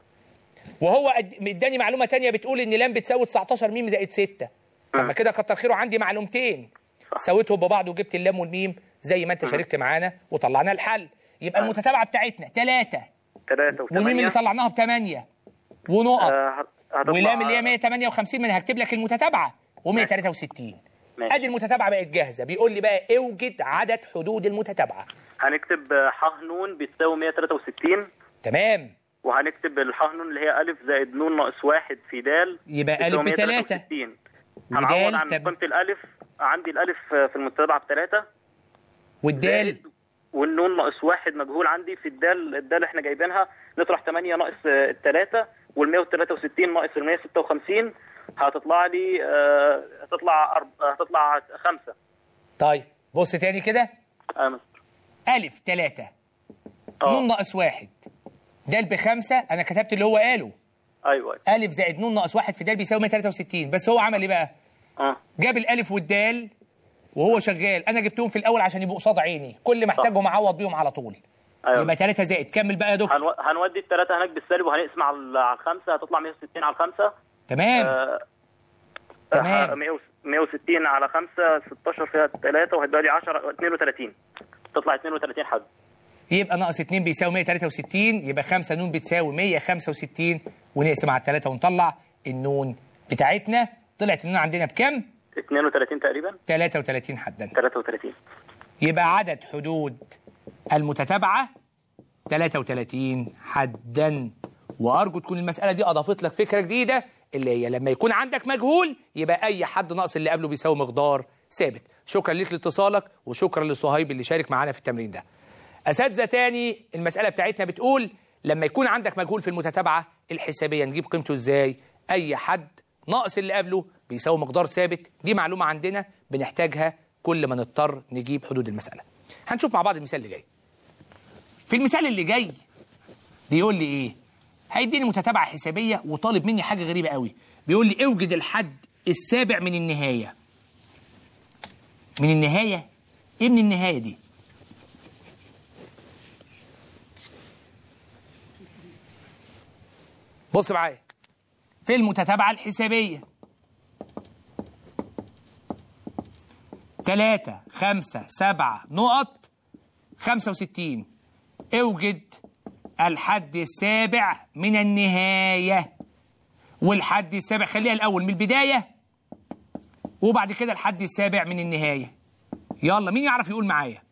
وهو أد- اداني معلومه تانية بتقول ان لام بتساوي 19 ميم زائد 6 طب ما كده كتر خيره عندي معلومتين سويتهم ببعض وجبت اللام والميم زي ما انت شاركت معانا وطلعنا الحل يبقى المتتابعه بتاعتنا 3 3 والميم اللي و8 طلعناها ب 8 ونقط ولام اللي هي 158 ما انا هكتب لك المتتابعه و163 ماشي. ادي المتتابعه بقت جاهزه بيقول لي بقى اوجد عدد حدود المتتابعه هنكتب ح ن بتساوي 163 تمام وهنكتب الح ن اللي هي ألف زائد ن ناقص واحد في دال يبقى بتساوي ألف بتلاتة. 163. ودال هنعوض عن تب- قيمة الألف عندي الألف في المتتابعة بثلاثة والدال زائد والنون ناقص واحد مجهول عندي في الدال الدال احنا جايبينها نطرح 8 ناقص الثلاثة وال 163 ناقص ال 156 هتطلع لي آه، هتطلع أرب- هتطلع خمسة طيب بص تاني كده اه يا مستر ألف تلاتة اه نون ناقص واحد دال بخمسة أنا كتبت اللي هو قاله ايوه ألف زائد نون ناقص واحد في دال بيساوي 163 بس هو عمل إيه بقى؟ اه جاب الألف والدال وهو شغال أنا جبتهم في الأول عشان يبقوا قصاد عيني كل ما احتاجهم أعوض بيهم على طول ايوه يبقى تلاتة زائد كمل بقى يا دكتور هنو... هنودي الثلاثة هناك بالسالب وهنقسم على على الخمسة هتطلع 160 على الخمسة تمام آه، تمام. آه، 100 160 على 5 16 فيها 3 وهتبقى لي 10 32 تطلع 32 حد يبقى ناقص 2 بيساوي 163 يبقى 5 نون بتساوي 165 ونقسم على الثلاثة ونطلع النون بتاعتنا طلعت النون عندنا بكام؟ 32 تقريبا 33 حدا 33 يبقى عدد حدود المتتابعة 33 حدا وارجو تكون المساله دي اضافت لك فكره جديده اللي هي لما يكون عندك مجهول يبقى اي حد ناقص اللي قبله بيساوي مقدار ثابت شكرا ليك لاتصالك وشكرا لصهيب اللي شارك معانا في التمرين ده اساتذه تاني المساله بتاعتنا بتقول لما يكون عندك مجهول في المتتابعه الحسابيه نجيب قيمته ازاي اي حد ناقص اللي قبله بيساوي مقدار ثابت دي معلومه عندنا بنحتاجها كل ما نضطر نجيب حدود المساله هنشوف مع بعض المثال اللي جاي في المثال اللي جاي بيقول لي ايه هيديني متتابعه حسابيه وطالب مني حاجه غريبه قوي بيقول لي اوجد الحد السابع من النهايه من النهايه ايه من النهايه دي بص معايا في المتتابعه الحسابيه تلاتة خمسة سبعة نقط خمسة وستين اوجد الحد السابع من النهاية والحد السابع خليها الأول من البداية وبعد كده الحد السابع من النهاية يلا مين يعرف يقول معايا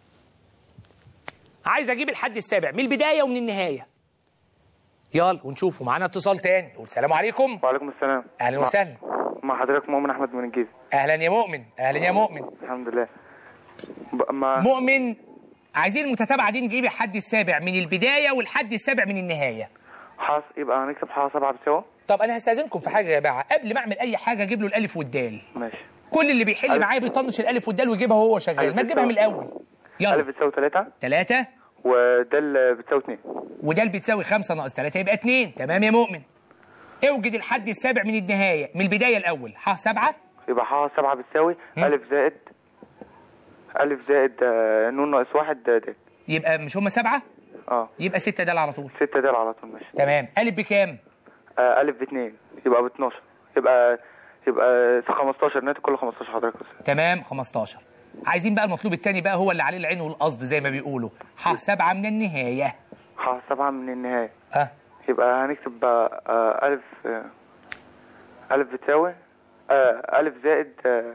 عايز أجيب الحد السابع من البداية ومن النهاية يلا ونشوفه معانا اتصال تاني نقول السلام عليكم وعليكم السلام أهلا مع- وسهلا مع حضرتك مؤمن احمد من الجيزه أهلا يا مؤمن أهلا يا مؤمن الحمد لله ب... ما مؤمن عايزين المتتابعة دي نجيب الحد السابع من البداية والحد السابع من النهاية حاص يبقى هنكتب حاجه سبعه بسوا طب أنا هستأذنكم في حاجة يا جماعة قبل ما أعمل أي حاجة أجيب له الألف والدال ماشي كل اللي بيحل ألف. معايا بيطنش الألف والدال ويجيبها وهو شغال ألف ما تجيبها من بتساوي- الأول يلا الف بتساوي ثلاثة ثلاثة ودال بتساوي اثنين ودال بتساوي خمسة ناقص ثلاثة يبقى اتنين تمام يا مؤمن اوجد الحد السابع من النهاية من البداية الأول ح سبعة يبقى حاجه سبعه بتساوي مم. الف زائد الف زائد آه، نون ناقص واحد آه، دال يبقى مش هما سبعة اه يبقى ستة دال على طول ستة دال على طول ماشي تمام ألف بكام آه، الف باثنين يبقى ب 12 يبقى يبقى 15 ناتج كله 15 حضرتك بس. تمام 15 عايزين بقى المطلوب الثاني بقى هو اللي عليه العين والقصد زي ما بيقولوا ح سبعة من النهاية حاجه سبعه من النهايه ها يبقى هنكتب آه، آه، ألف آه، ألف بتساوي آه، ألف زائد آه،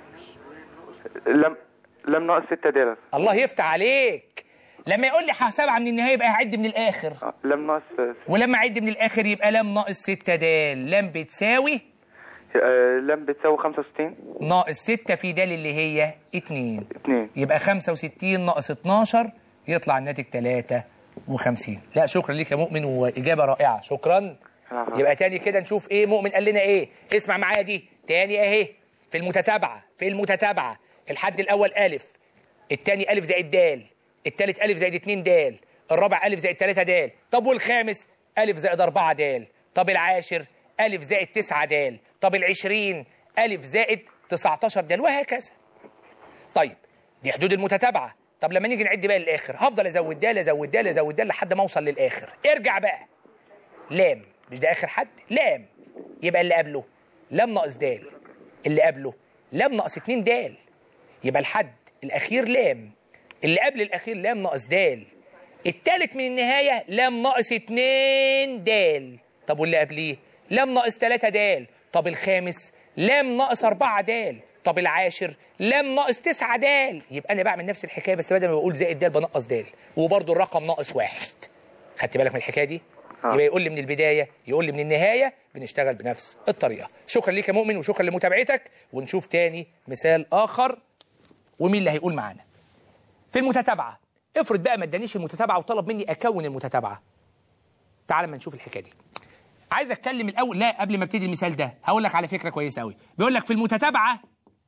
لم لم ناقص ستة دالر الله يفتح عليك لما يقول لي ح سبعة من النهاية يبقى هعد من الآخر آه، لم ناقص آه، ولما أعد من الآخر يبقى لم ناقص ستة دال لم بتساوي آه، لم بتساوي خمسة وستين ناقص ستة في دال اللي هي اتنين اتنين يبقى 65 ناقص 12 يطلع الناتج 53 لا شكرا ليك يا مؤمن وإجابة رائعة شكرا العفو. يبقى تاني كده نشوف ايه مؤمن قال لنا ايه اسمع معايا دي تاني اهي في المتتابعة في المتتابعة الحد الأول ألف التاني ألف زائد دال التالت ألف زائد اتنين دال الرابع ألف زائد تلاتة دال طب والخامس ألف زائد أربعة دال طب العاشر ألف زائد تسعة دال طب العشرين ألف زائد تسعتاشر دال وهكذا طيب دي حدود المتتابعة طب لما نيجي نعد بقى للآخر هفضل أزود دال أزود دال أزود دال لحد ما أوصل للآخر ارجع بقى لام مش ده آخر حد لام يبقى اللي قبله لام ناقص دال اللي قبله لام ناقص اتنين دال يبقى الحد الأخير لام اللي قبل الأخير لام ناقص دال التالت من النهاية لام ناقص اتنين دال طب واللي قبليه لام ناقص تلاتة دال طب الخامس لام ناقص أربعة دال طب العاشر لام ناقص تسعة دال يبقى أنا بعمل نفس الحكاية بس بدل ما بقول زائد دال بنقص دال وبرضه الرقم ناقص واحد خدت بالك من الحكاية دي؟ آه. يبقى يقول لي من البداية يقول لي من النهاية بنشتغل بنفس الطريقة شكرا ليك يا مؤمن وشكرا لمتابعتك ونشوف تاني مثال آخر ومين اللي هيقول معانا في المتتابعة افرض بقى ما ادانيش المتتابعة وطلب مني أكون المتتابعة تعال ما نشوف الحكاية دي عايز اتكلم الاول لا قبل ما ابتدي المثال ده هقول لك على فكره كويسه قوي بيقول لك في المتتابعه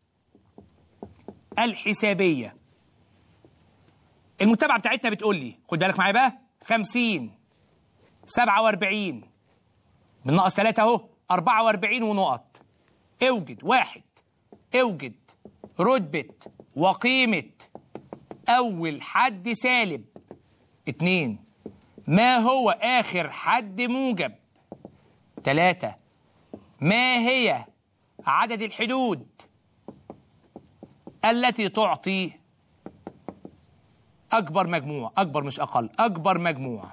الحسابيه المتابعه بتاعتنا بتقول لي خد بالك معايا بقى 50 47 بالناقص 3 اهو 44 ونقط اوجد واحد اوجد رتبه وقيمه اول حد سالب اتنين ما هو آخر حد موجب ثلاثة ما هي عدد الحدود التي تعطي أكبر مجموع أكبر مش أقل أكبر مجموع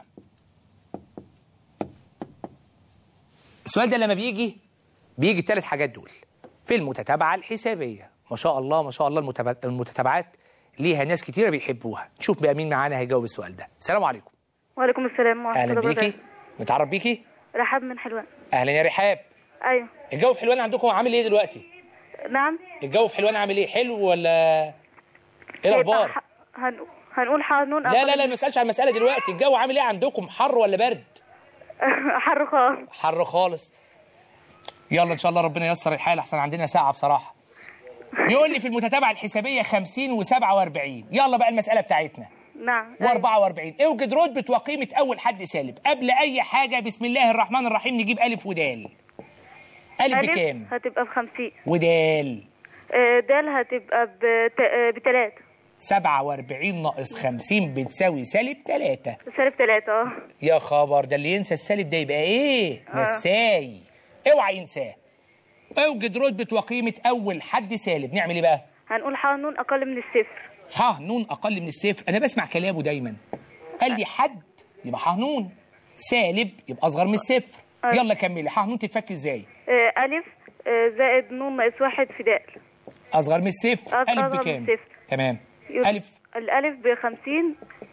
السؤال ده لما بيجي بيجي الثلاث حاجات دول في المتتابعة الحسابية ما شاء الله ما شاء الله المتابع- المتتابعات ليها ناس كتيرة بيحبوها نشوف بقى مين معانا هيجاوب السؤال ده السلام عليكم وعليكم السلام ورحمة اهلا الله بيكي وبركاته نتعرف بيكي رحاب من حلوان اهلا يا رحاب أيوه الجو في حلوان عندكم عامل ايه دلوقتي نعم الجو في حلوان عامل ايه حلو ولا ايه الاخبار هيبقى ح- هن... هنقول حنون لا لا لا ما اسالش عن المساله دلوقتي الجو عامل ايه عندكم حر ولا برد حر خالص حر خالص يلا ان شاء الله ربنا ييسر الحال احسن عندنا ساعه بصراحه يقول لي في المتتابعه الحسابيه 50 و47 يلا بقى المساله بتاعتنا نعم أيوه. و44 اوجد رتبه وقيمه اول حد سالب قبل اي حاجه بسم الله الرحمن الرحيم نجيب الف ودال الف ألف بكام هتبقى بخمسين ودال آه، دال هتبقى بت... آه، بتلاتة 47 ناقص 50 بتساوي سالب 3 سالب تلاتة اه يا خبر ده اللي ينسى السالب ده يبقى ايه نساي اوعى ينساه اوجد رتبه وقيمه اول حد سالب نعمل ايه بقى هنقول حنون أقل من الصفر ح نون اقل من الصفر انا بسمع كلامه دايما قال لي حد يبقى ح نون سالب يبقى اصغر من الصفر أه. يلا كملي ح نون تتفك ازاي آه، ألف آه، زائد نون ناقص واحد في دال اصغر من الصفر أصغر الف من بكام الصفر. تمام يبقى الف الألف بخمسين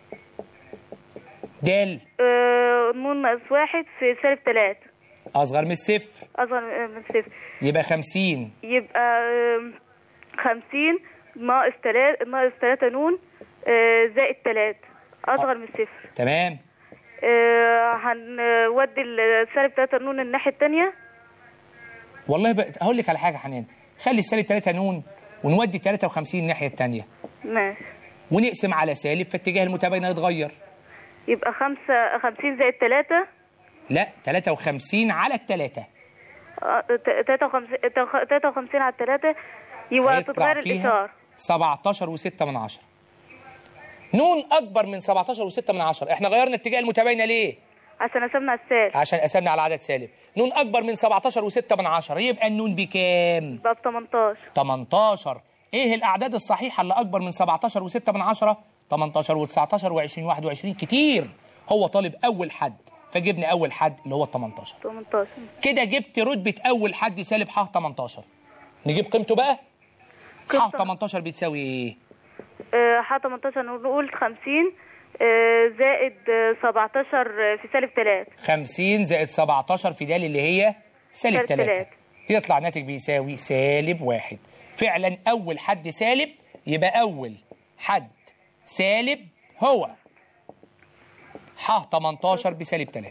دال آه، نون ناقص واحد في سالب تلاتة اصغر من الصفر أصغر من الصفر يبقى 50 يبقى آم، خمسين ناقص تلاتة ناقص تلاتة نون آه، زائد تلاتة أصغر من الصفر تمام آه، هنودي السالب تلاتة نون الناحية التانية والله بقى هقول لك على حاجه حنان خلي السالب 3 نون ونودي 53 الناحيه الثانيه ماشي ونقسم على سالب فاتجاه المتباينه يتغير يبقى خمسة خمسين زائد تلاتة لا 53 على الثلاثه آه، ت- تلاتة وخمسين تلاتة وخمسين على التلاتة يبقى تتغير الإشارة 17 و6 من عشرة نون اكبر من 17 و6 من عشرة احنا غيرنا اتجاه المتباينه ليه عشان قسمنا على السالب عشان قسمنا على عدد سالب نون اكبر من 17 و6 من عشرة يبقى النون بكام يبقى ب 18 18 ايه الاعداد الصحيحه اللي اكبر من 17 و6 من عشرة 18 و19 و20 21 كتير هو طالب اول حد فجبنا اول حد اللي هو ال 18 18 كده جبت رتبه اول حد سالب ح 18 نجيب قيمته بقى ح قيمته. 18 بتساوي ايه آه، ح 18 نقول 50 آه، زائد آه، 17 في سالب 3 50 زائد 17 في دال اللي هي سالب سالب 3 تلاتة. يطلع ناتج بيساوي سالب واحد فعلا أول حد سالب يبقى أول حد سالب هو ح 18 بسالب 3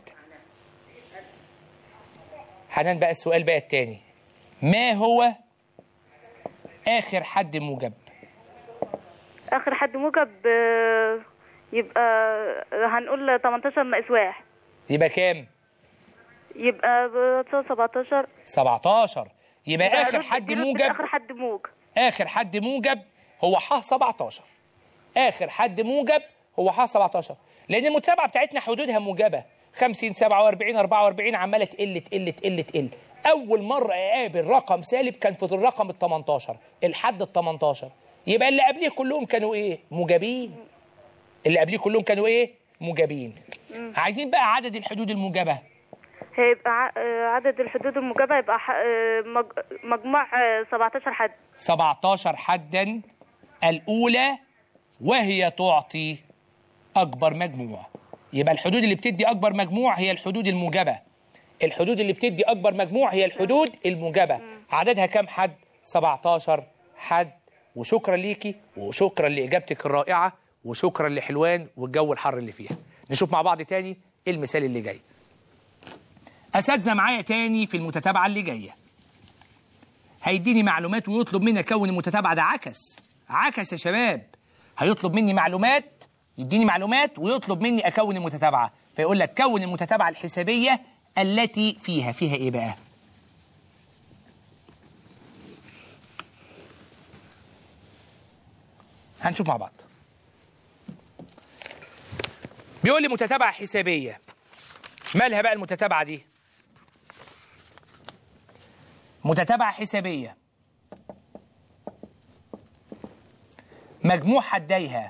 حنان بقى السؤال بقى التاني ما هو آخر حد موجب اخر حد موجب آه، يبقى آه، هنقول 18 ناقص 1 يبقى كام يبقى بتساوي 17 17 يبقى يبقى آخر رتبة- حد دي رتبة موجب اخر حد موجب اخر حد موجب هو ح 17 اخر حد موجب هو ح 17 لان المتابعه بتاعتنا حدودها موجبه 50 47 44 عماله تقل تقل تقل تقل اول مره اقابل رقم سالب كان في الرقم ال 18 الحد ال 18 يبقى اللي قبليه كلهم كانوا ايه موجبين اللي قبليه كلهم كانوا ايه موجبين عايزين بقى عدد الحدود الموجبه هيبقى ع- آه، عدد الحدود الموجبة يبقى ح- آه، مج- مجموع آه، 17 حد 17 حدا الأولى وهي تعطي أكبر مجموع يبقى الحدود اللي بتدي أكبر مجموع هي الحدود الموجبة الحدود اللي بتدي أكبر مجموع هي الحدود الموجبة عددها كام حد 17 حد وشكرا ليكي وشكرا لإجابتك الرائعة وشكرا لحلوان والجو الحر اللي فيها نشوف مع بعض تاني المثال اللي جاي أساتذة معايا تاني في المتتابعة اللي جايه هيديني معلومات ويطلب مني اكون المتتابعه ده عكس عكس يا شباب هيطلب مني معلومات يديني معلومات ويطلب مني اكون المتتابعه فيقول لك كون المتتابعه الحسابيه التي فيها فيها ايه بقى هنشوف مع بعض بيقول لي متتابعه حسابيه مالها بقى المتتابعه دي متتابعة حسابية مجموع حديها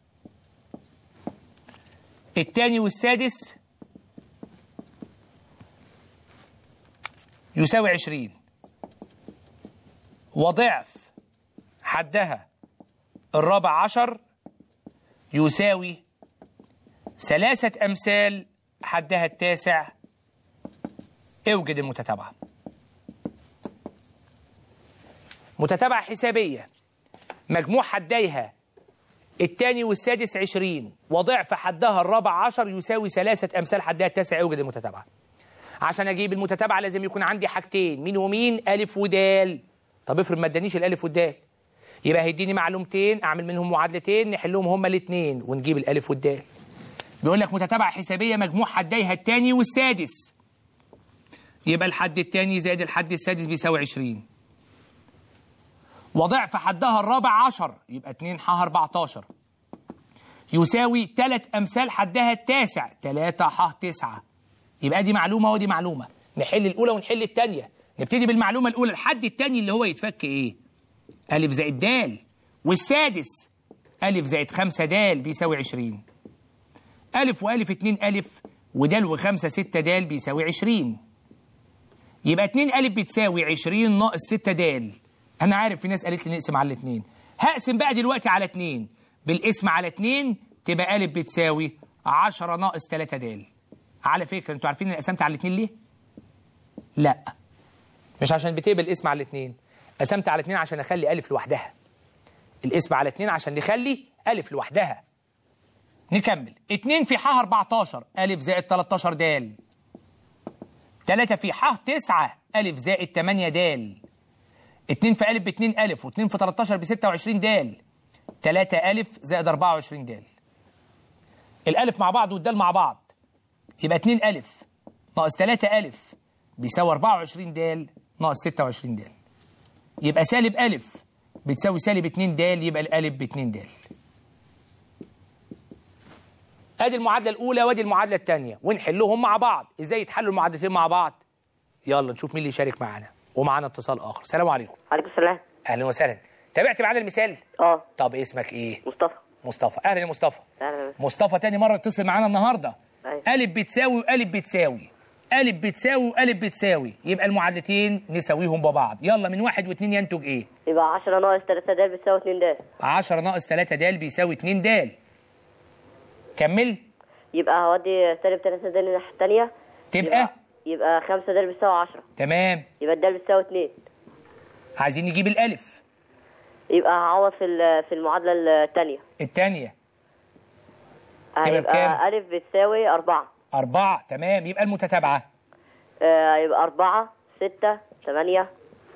الثاني والسادس يساوي عشرين وضعف حدها الرابع عشر يساوي ثلاثة أمثال حدها التاسع اوجد المتتابعة متتابعة حسابية مجموع حديها الثاني والسادس عشرين وضعف حدها الرابع عشر يساوي ثلاثة أمثال حدها التاسع اوجد المتتابعة عشان أجيب المتتابعة لازم يكون عندي حاجتين مين ومين ألف ودال طب افرض ما ادانيش الألف والدال يبقى هيديني معلومتين أعمل منهم معادلتين نحلهم هما الاثنين ونجيب الألف والدال بيقول لك متتابعة حسابية مجموع حديها الثاني والسادس يبقى الحد الثاني زائد الحد السادس بيساوي 20 وضعف حدها الرابع عشر يبقى 2 ح 14 يساوي 3 أمثال حدها التاسع 3 ح 9 يبقى دي معلومة ودي معلومة نحل الأولى ونحل الثانية نبتدي بالمعلومة الأولى الحد الثاني اللي هو يتفك إيه؟ ألف زائد دال والسادس ألف زائد خمسة دال بيساوي 20 ألف وألف اتنين ألف ودال وخمسة ستة دال بيساوي عشرين يبقى اتنين ألف بتساوي عشرين ناقص ستة دال أنا عارف في ناس قالت لي نقسم على الاتنين هقسم بقى دلوقتي على اتنين بالقسم على اتنين تبقى ألف بتساوي عشرة ناقص تلاتة دال على فكرة انتوا عارفين اني قسمت على الاتنين ليه؟ لا مش عشان بتقبل الاسم على الاتنين قسمت على اتنين عشان اخلي ألف لوحدها الاسم على اتنين عشان نخلي ألف لوحدها نكمل 2 في ح 14 ألف زائد 13 دال 3 في ح 9 ألف زائد 8 دال 2 في ألف ب 2 ألف و2 في 13 ب 26 دال 3 ألف زائد 24 دال الألف مع بعض والدال مع بعض يبقى 2 ألف ناقص 3 ألف بيساوي 24 دال ناقص 26 دال يبقى سالب ألف بتساوي سالب 2 دال يبقى الألف ب 2 دال ادي المعادله الاولى وادي المعادله الثانيه ونحلهم مع بعض ازاي يتحلوا المعادلتين مع بعض يلا نشوف مين اللي يشارك معانا ومعانا اتصال اخر السلام عليكم عليكم السلام اهلا وسهلا تابعت معانا المثال اه طب اسمك ايه مصطفى مصطفى اهلا يا مصطفى اهلا مصطفى تاني مره اتصل معانا النهارده أيوة. الف بتساوي والف بتساوي الف بتساوي والف بتساوي يبقى المعادلتين نساويهم ببعض يلا من واحد واثنين ينتج ايه يبقى 10 ناقص 3 د بتساوي 2 د 10 ناقص 3 د بيساوي 2 د كمل يبقى هودي سالب 3 د الناحيه الثانيه تبقى يبقى 5 د بتساوي 10 تمام يبقى الدال بتساوي 2 عايزين نجيب الالف يبقى هعوض في ال- في المعادله الثانيه الثانية بكام؟ هيبقى الف بتساوي 4 أربعة تمام يبقى المتتابعة آه، يبقى 4 6 8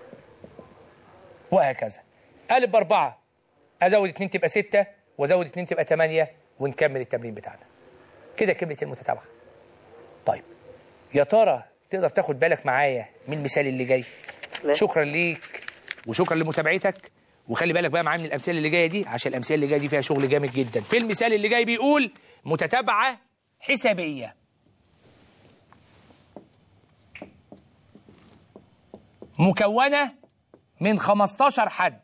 وهكذا ألف بأربعة أزود اتنين تبقى ستة وأزود اتنين تبقى تمانية ونكمل التمرين بتاعنا كده كملت المتتابعة طيب يا ترى تقدر تاخد بالك معايا من المثال اللي جاي ماشي. شكرا ليك وشكرا لمتابعتك وخلي بالك بقى معايا من الامثله اللي جايه دي عشان الامثله اللي جايه دي فيها شغل جامد جدا في المثال اللي جاي بيقول متتابعه حسابيه مكونه من 15 حد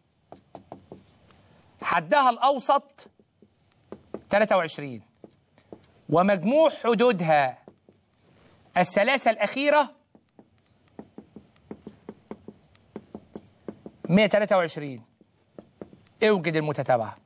حدها الاوسط 23 ومجموع حدودها الثلاثه الاخيره 123 اوجد المتتابعة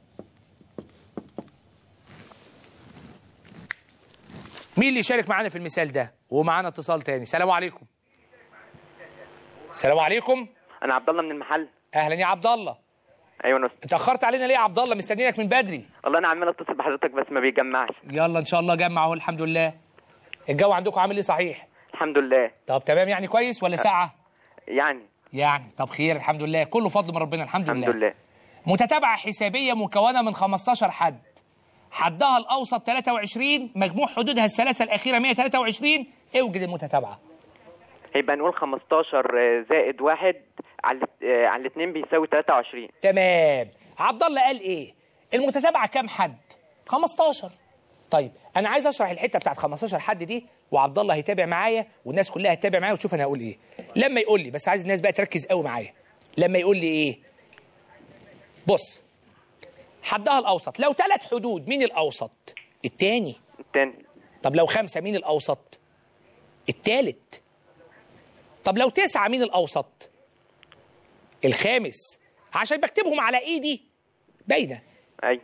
مين اللي يشارك معانا في المثال ده ومعانا اتصال تاني سلام عليكم السلام عليكم انا عبد الله من المحل اهلا يا عبد الله ايوه نص اتاخرت علينا ليه يا عبد الله مستنيينك من بدري والله انا عمال اتصل بحضرتك بس ما بيجمعش يلا ان شاء الله جمع اهو الحمد لله الجو عندكم عامل ايه صحيح الحمد لله طب تمام يعني كويس ولا ساعة يعني يعني طب خير الحمد لله كله فضل من ربنا الحمد, الحمد لله لله متتابعة حسابية مكونة من 15 حد حدها الأوسط 23 مجموع حدودها الثلاثة الأخيرة 123 اوجد المتتابعة هيبقى نقول 15 زائد واحد على آه، على الاثنين بيساوي 23 تمام عبد الله قال إيه المتتابعة كام حد 15 طيب أنا عايز أشرح الحتة بتاعت 15 حد دي وعبد الله هيتابع معايا والناس كلها هتتابع معايا وتشوف أنا هقول إيه لما يقول لي بس عايز الناس بقى تركز قوي معايا لما يقول لي إيه بص حدها الأوسط لو ثلاث حدود مين الأوسط التاني الثاني طب لو خمسة مين الأوسط؟ التالت طب لو تسعة مين الأوسط؟ الخامس عشان بكتبهم على إيدي باينة اي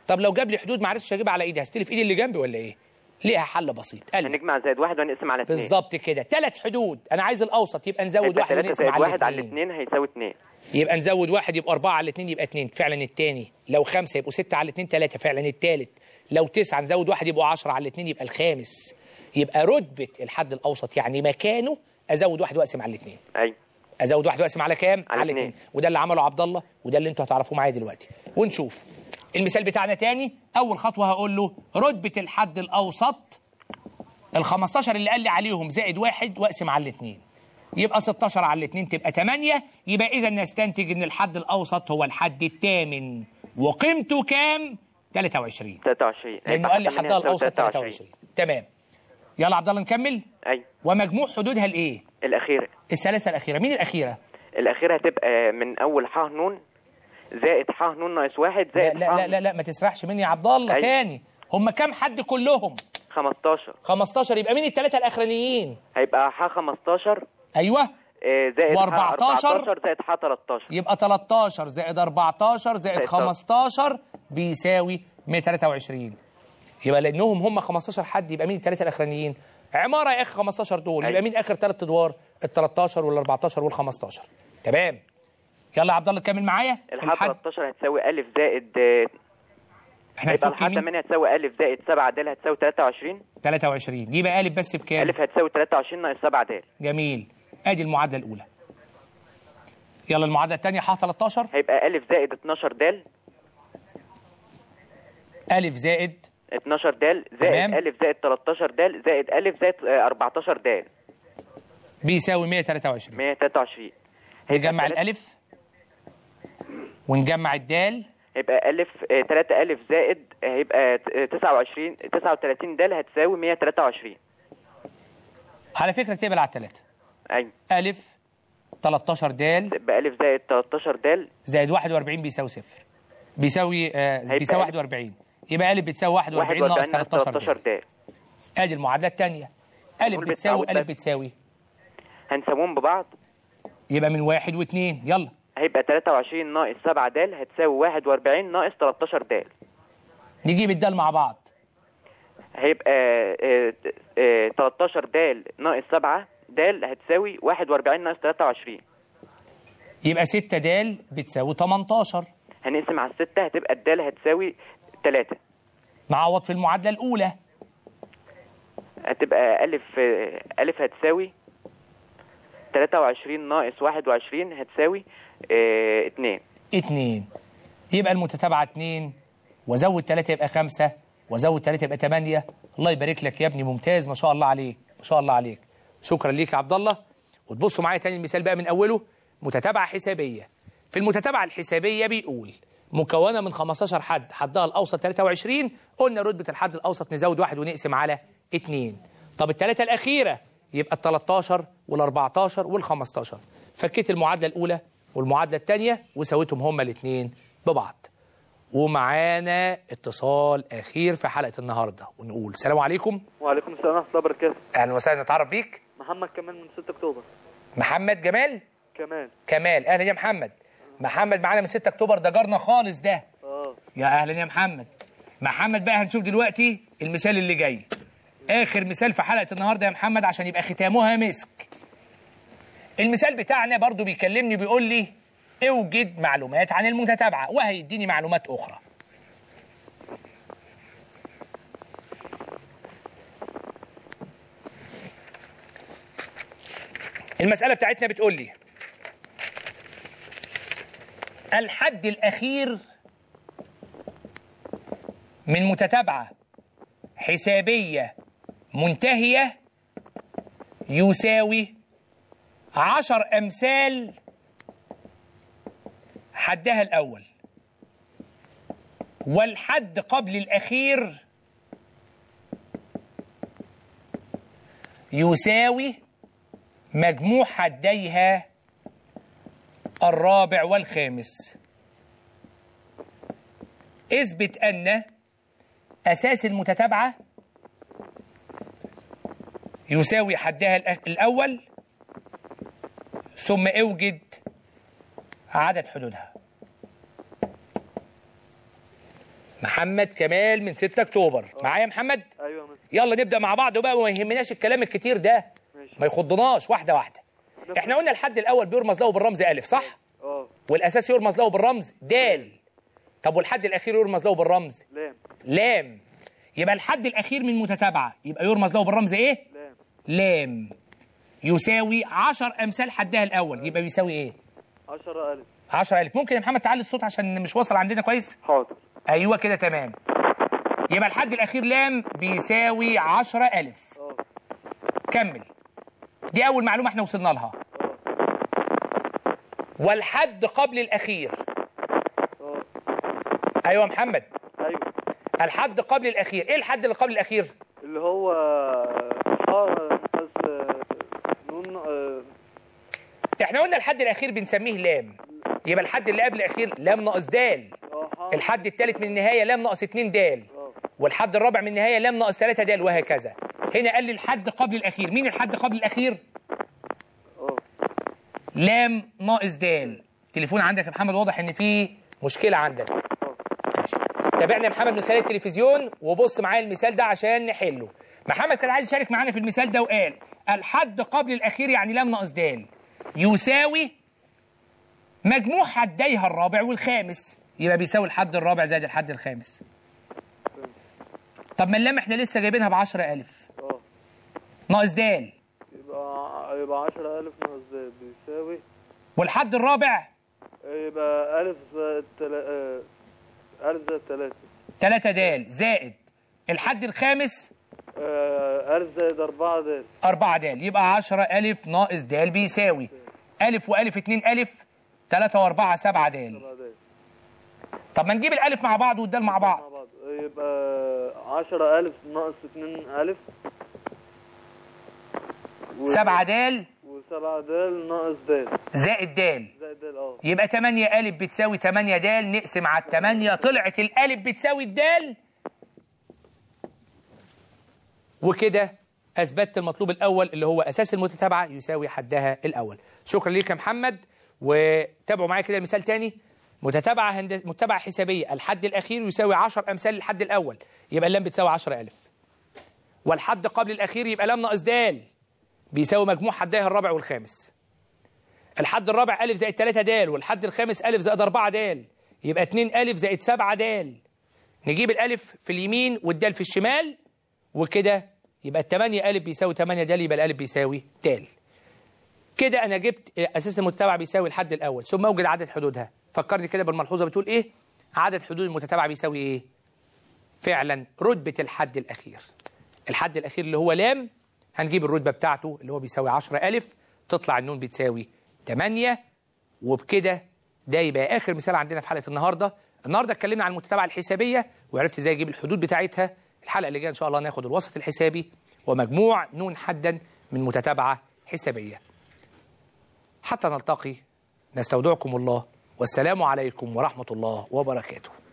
طب لو جاب لي حدود ما عرفتش اجيبها على ايدي هستلف ايدي اللي جنبي ولا ايه ليها حل بسيط قال لي هنجمع زائد واحد وهنقسم على اتنين بالظبط كده ثلاث حدود انا عايز الاوسط يبقى نزود هيبقى واحد تلاتة ونقسم زائد على واحد على الاثنين الاتنين هيساوي اتنين يبقى نزود واحد يبقى أربعة على الاثنين يبقى اثنين فعلا الثاني لو خمسة يبقوا ستة على الاثنين ثلاثة فعلا الثالث لو تسعة نزود واحد يبقوا عشرة على الاثنين يبقى الخامس يبقى رتبة الحد الأوسط يعني مكانه أزود واحد وأقسم على الاثنين ايوه ازود واحد واقسم على كام على على اتنين. اتنين وده اللي عمله عبد الله وده اللي انتوا هتعرفوه معايا دلوقتي ونشوف المثال بتاعنا تاني اول خطوه هقول له رتبه الحد الاوسط ال 15 اللي قال لي عليهم زائد واحد واقسم على الاثنين يبقى 16 على الاثنين تبقى 8 يبقى اذا نستنتج ان الحد الاوسط هو الحد الثامن وقيمته كام 23 23 لانه قال لي حدها الاوسط 23 تمام يلا عبد الله نكمل ايوه ومجموع حدودها الايه الأخيرة الثلاثه الاخيره مين الاخيره الأخيرة هتبقى من أول ح نون زائد ح نون ناقص واحد لا زائد لا ح لا لا, لا ما تسرحش مني يا عبد الله أيوة. تاني هم كام حد كلهم 15 15 يبقى مين الثلاثه الاخرانيين هيبقى ح 15 ايوه آه، زائد ح و14 14 زائد ح 13 يبقى 13 زائد 14 زائد زائد 15 بيساوي 123 يبقى لانهم هم 15 حد يبقى مين الثلاثه الاخرانيين عماره يا اخي 15 دول يبقى أيوة. مين اخر ثلاث ادوار ال 13 وال 14 وال 15 تمام يلا يا عبد الله كمل معايا الح 13 هتساوي ألف زائد آه، احنا هيبقى هنفك الح يمين 8 هتساوي ألف زائد 7 د هتساوي 23 23 يبقى قالب بس بكام ألف هتساوي 23 ناقص 7 د جميل ادي المعادله الاولى يلا المعادله الثانيه ح 13 هيبقى ألف زائد 12 د الف زائد 12 د زائد تمام. ألف زائد 13 د زائد ألف زائد آه، 14 د بيساوي 123 123 هيبقى نجمع تلات- الالف ونجمع الدال هيبقى ألف 3 ألف زائد آه، هيبقى ت- آه، 29 39 د هتساوي 123 على فكره تقبل على الثلاثه أيوة الف 13 دال يبقى ألف زائد 13 د زائد 41 بيساوي صفر بيساوي آه هيبقى بيساوي ألف. 41 يبقى الف بتساوي 41 ناقص 41 ناقص 13 13 دال د ادي المعادله الثانيه الف نقول بتساوي بالتعويض الف بس. بتساوي هنساويهم ببعض يبقى من واحد واثنين يلا هيبقى 23 ناقص 7 د هتساوي 41 ناقص 13 د نجيب الدال مع بعض هيبقى آه، آه، 13 د ناقص 7 د هتساوي 41 ناقص 23 يبقى 6 دال بتساوي 18 هنقسم على الستة هتبقى الدال هتساوي 3 نعوض في المعادله الاولى هتبقى ألف آه، ألف هتساوي 23 ناقص 21 هتساوي 2 2 يبقى المتتابعة 2 وزود 3 يبقى 5 وزود 3 يبقى 8 الله يبارك لك يا ابني ممتاز ما شاء الله عليك ما شاء الله عليك شكرا ليك يا عبد الله وتبصوا معايا تاني المثال بقى من اوله متتابعة حسابية في المتتابعة الحسابية بيقول مكونة من 15 حد حدها الأوسط 23 قلنا رتبة الحد الأوسط نزود واحد ونقسم على 2 طب الثلاثة الأخيرة يبقى ال 13 وال 14 وال 15 فكيت المعادلة الأولى والمعادلة الثانية وسويتهم هما الاثنين ببعض ومعانا اتصال أخير في حلقة النهاردة ونقول السلام عليكم وعليكم السلام ورحمة الله وبركاته أهلا وسهلا نتعرف بيك محمد كمال من 6 أكتوبر محمد جمال كمال كمال اهلا يا محمد محمد معانا من 6 اكتوبر ده جارنا خالص ده اه يا اهلا يا محمد محمد بقى هنشوف دلوقتي المثال اللي جاي اخر مثال في حلقه النهارده يا محمد عشان يبقى ختامها مسك المثال بتاعنا برضو بيكلمني بيقول لي اوجد معلومات عن المتتابعه وهيديني معلومات اخرى المساله بتاعتنا بتقول لي الحد الأخير من متتابعة حسابية منتهية يساوي عشر أمثال حدها الأول والحد قبل الأخير يساوي مجموع حديها الرابع والخامس اثبت أن أساس المتتابعة يساوي حدها الأ- الأول ثم اوجد عدد حدودها محمد كمال من 6 اكتوبر معايا يا محمد ايوه يا مستر يلا نبدا مع بعض بقى وما يهمناش الكلام الكتير ده ما يخضناش واحده واحده احنا قلنا الحد الاول بيرمز له بالرمز الف صح اه والاساس يرمز له بالرمز دال طب والحد الاخير يرمز له بالرمز لام لام يبقى الحد الاخير من متتابعه يبقى يرمز له بالرمز ايه لام لام يساوي 10 امثال حدها الاول يبقى بيساوي ايه 10 الف 10000 ممكن يا محمد تعلي الصوت عشان مش واصل عندنا كويس حاضر ايوه كده تمام يبقى الحد الاخير لام بيساوي 10000 اه كمل دي اول معلومه احنا وصلنا لها والحد قبل الاخير اه ايوه يا محمد ايوه الحد قبل الاخير ايه الحد اللي قبل الاخير اللي هو اه بس نون آه، احنا قلنا الحد الاخير بنسميه لام يبقى الحد اللي قبل الاخير لام ناقص دال اه ح- الحد الثالث من النهايه لام ناقص 2 دال اه والحد الرابع من النهايه لام ناقص 3 دال وهكذا هنا قال لي الحد قبل الاخير مين الحد قبل الاخير اه لام ناقص دال التليفون عندك يا محمد واضح ان في مشكله عندك اه ماشي. تابعنا يا محمد من خلال التلفزيون وبص معايا المثال ده عشان نحله محمد كان عايز يشارك معانا في المثال ده وقال الحد قبل الاخير يعني لام ناقص دال يساوي مجموع حديها الرابع والخامس يبقى بيساوي الحد الرابع زائد الحد الخامس طب ما اللام احنا لسه جايبينها ب 10000 اه ناقص دال يبقى يبقى 10 الف ناقص زائد بيساوي والحد الرابع يبقى الف زائد تلا... آه، الف زائد 3 3 دال زائد الحد الخامس آه، الف زائد 4 ده 4 دال يبقى 10 ألف ناقص دال بيساوي ألف وألف 2 ألف 3 و4 7 دال ده طب ما نجيب الألف مع بعض والدال مع مع بعض بعض يبقى 10 الف ناقص 2 الف 7 دال و7 دال ناقص دال زائد دال زائد دال اه يبقى 8 ألف بتساوي 8 دال نقسم على الثمانية طلعت الألف بتساوي الدال وكده أثبتت المطلوب الأول اللي هو أساس المتتابعة يساوي حدها الأول شكرا ليك يا محمد وتابعوا معايا كده مثال تاني متتابعة هند... متتابعة حسابية الحد الأخير يساوي 10 أمثال للحد الأول يبقى اللام بتساوي 10000 والحد قبل الأخير يبقى لام ناقص دال بيساوي مجموع حديها الرابع والخامس الحد الرابع ألف زائد 3 دال والحد الخامس ألف زائد 4 دال يبقى 2 ألف زائد 7 دال نجيب الألف في اليمين والدال في الشمال وكده يبقى الثمانية ألف بيساوي 8 دال يبقى الألف بيساوي دال كده أنا جبت أساس المتتابعة بيساوي الحد الأول ثم أوجد عدد حدودها فكرني كده بالملحوظة بتقول إيه عدد حدود المتتابعة بيساوي إيه فعلا رتبة الحد الأخير الحد الأخير اللي هو لام هنجيب الرتبة بتاعته اللي هو بيساوي 10 ألف تطلع النون بتساوي 8 وبكده ده يبقى آخر مثال عندنا في حلقة النهاردة النهاردة اتكلمنا عن المتتابعة الحسابية وعرفت ازاي اجيب الحدود بتاعتها الحلقة اللي جاية ان شاء الله ناخد الوسط الحسابي ومجموع نون حدا من متتابعة حسابية حتى نلتقي نستودعكم الله والسلام عليكم ورحمة الله وبركاته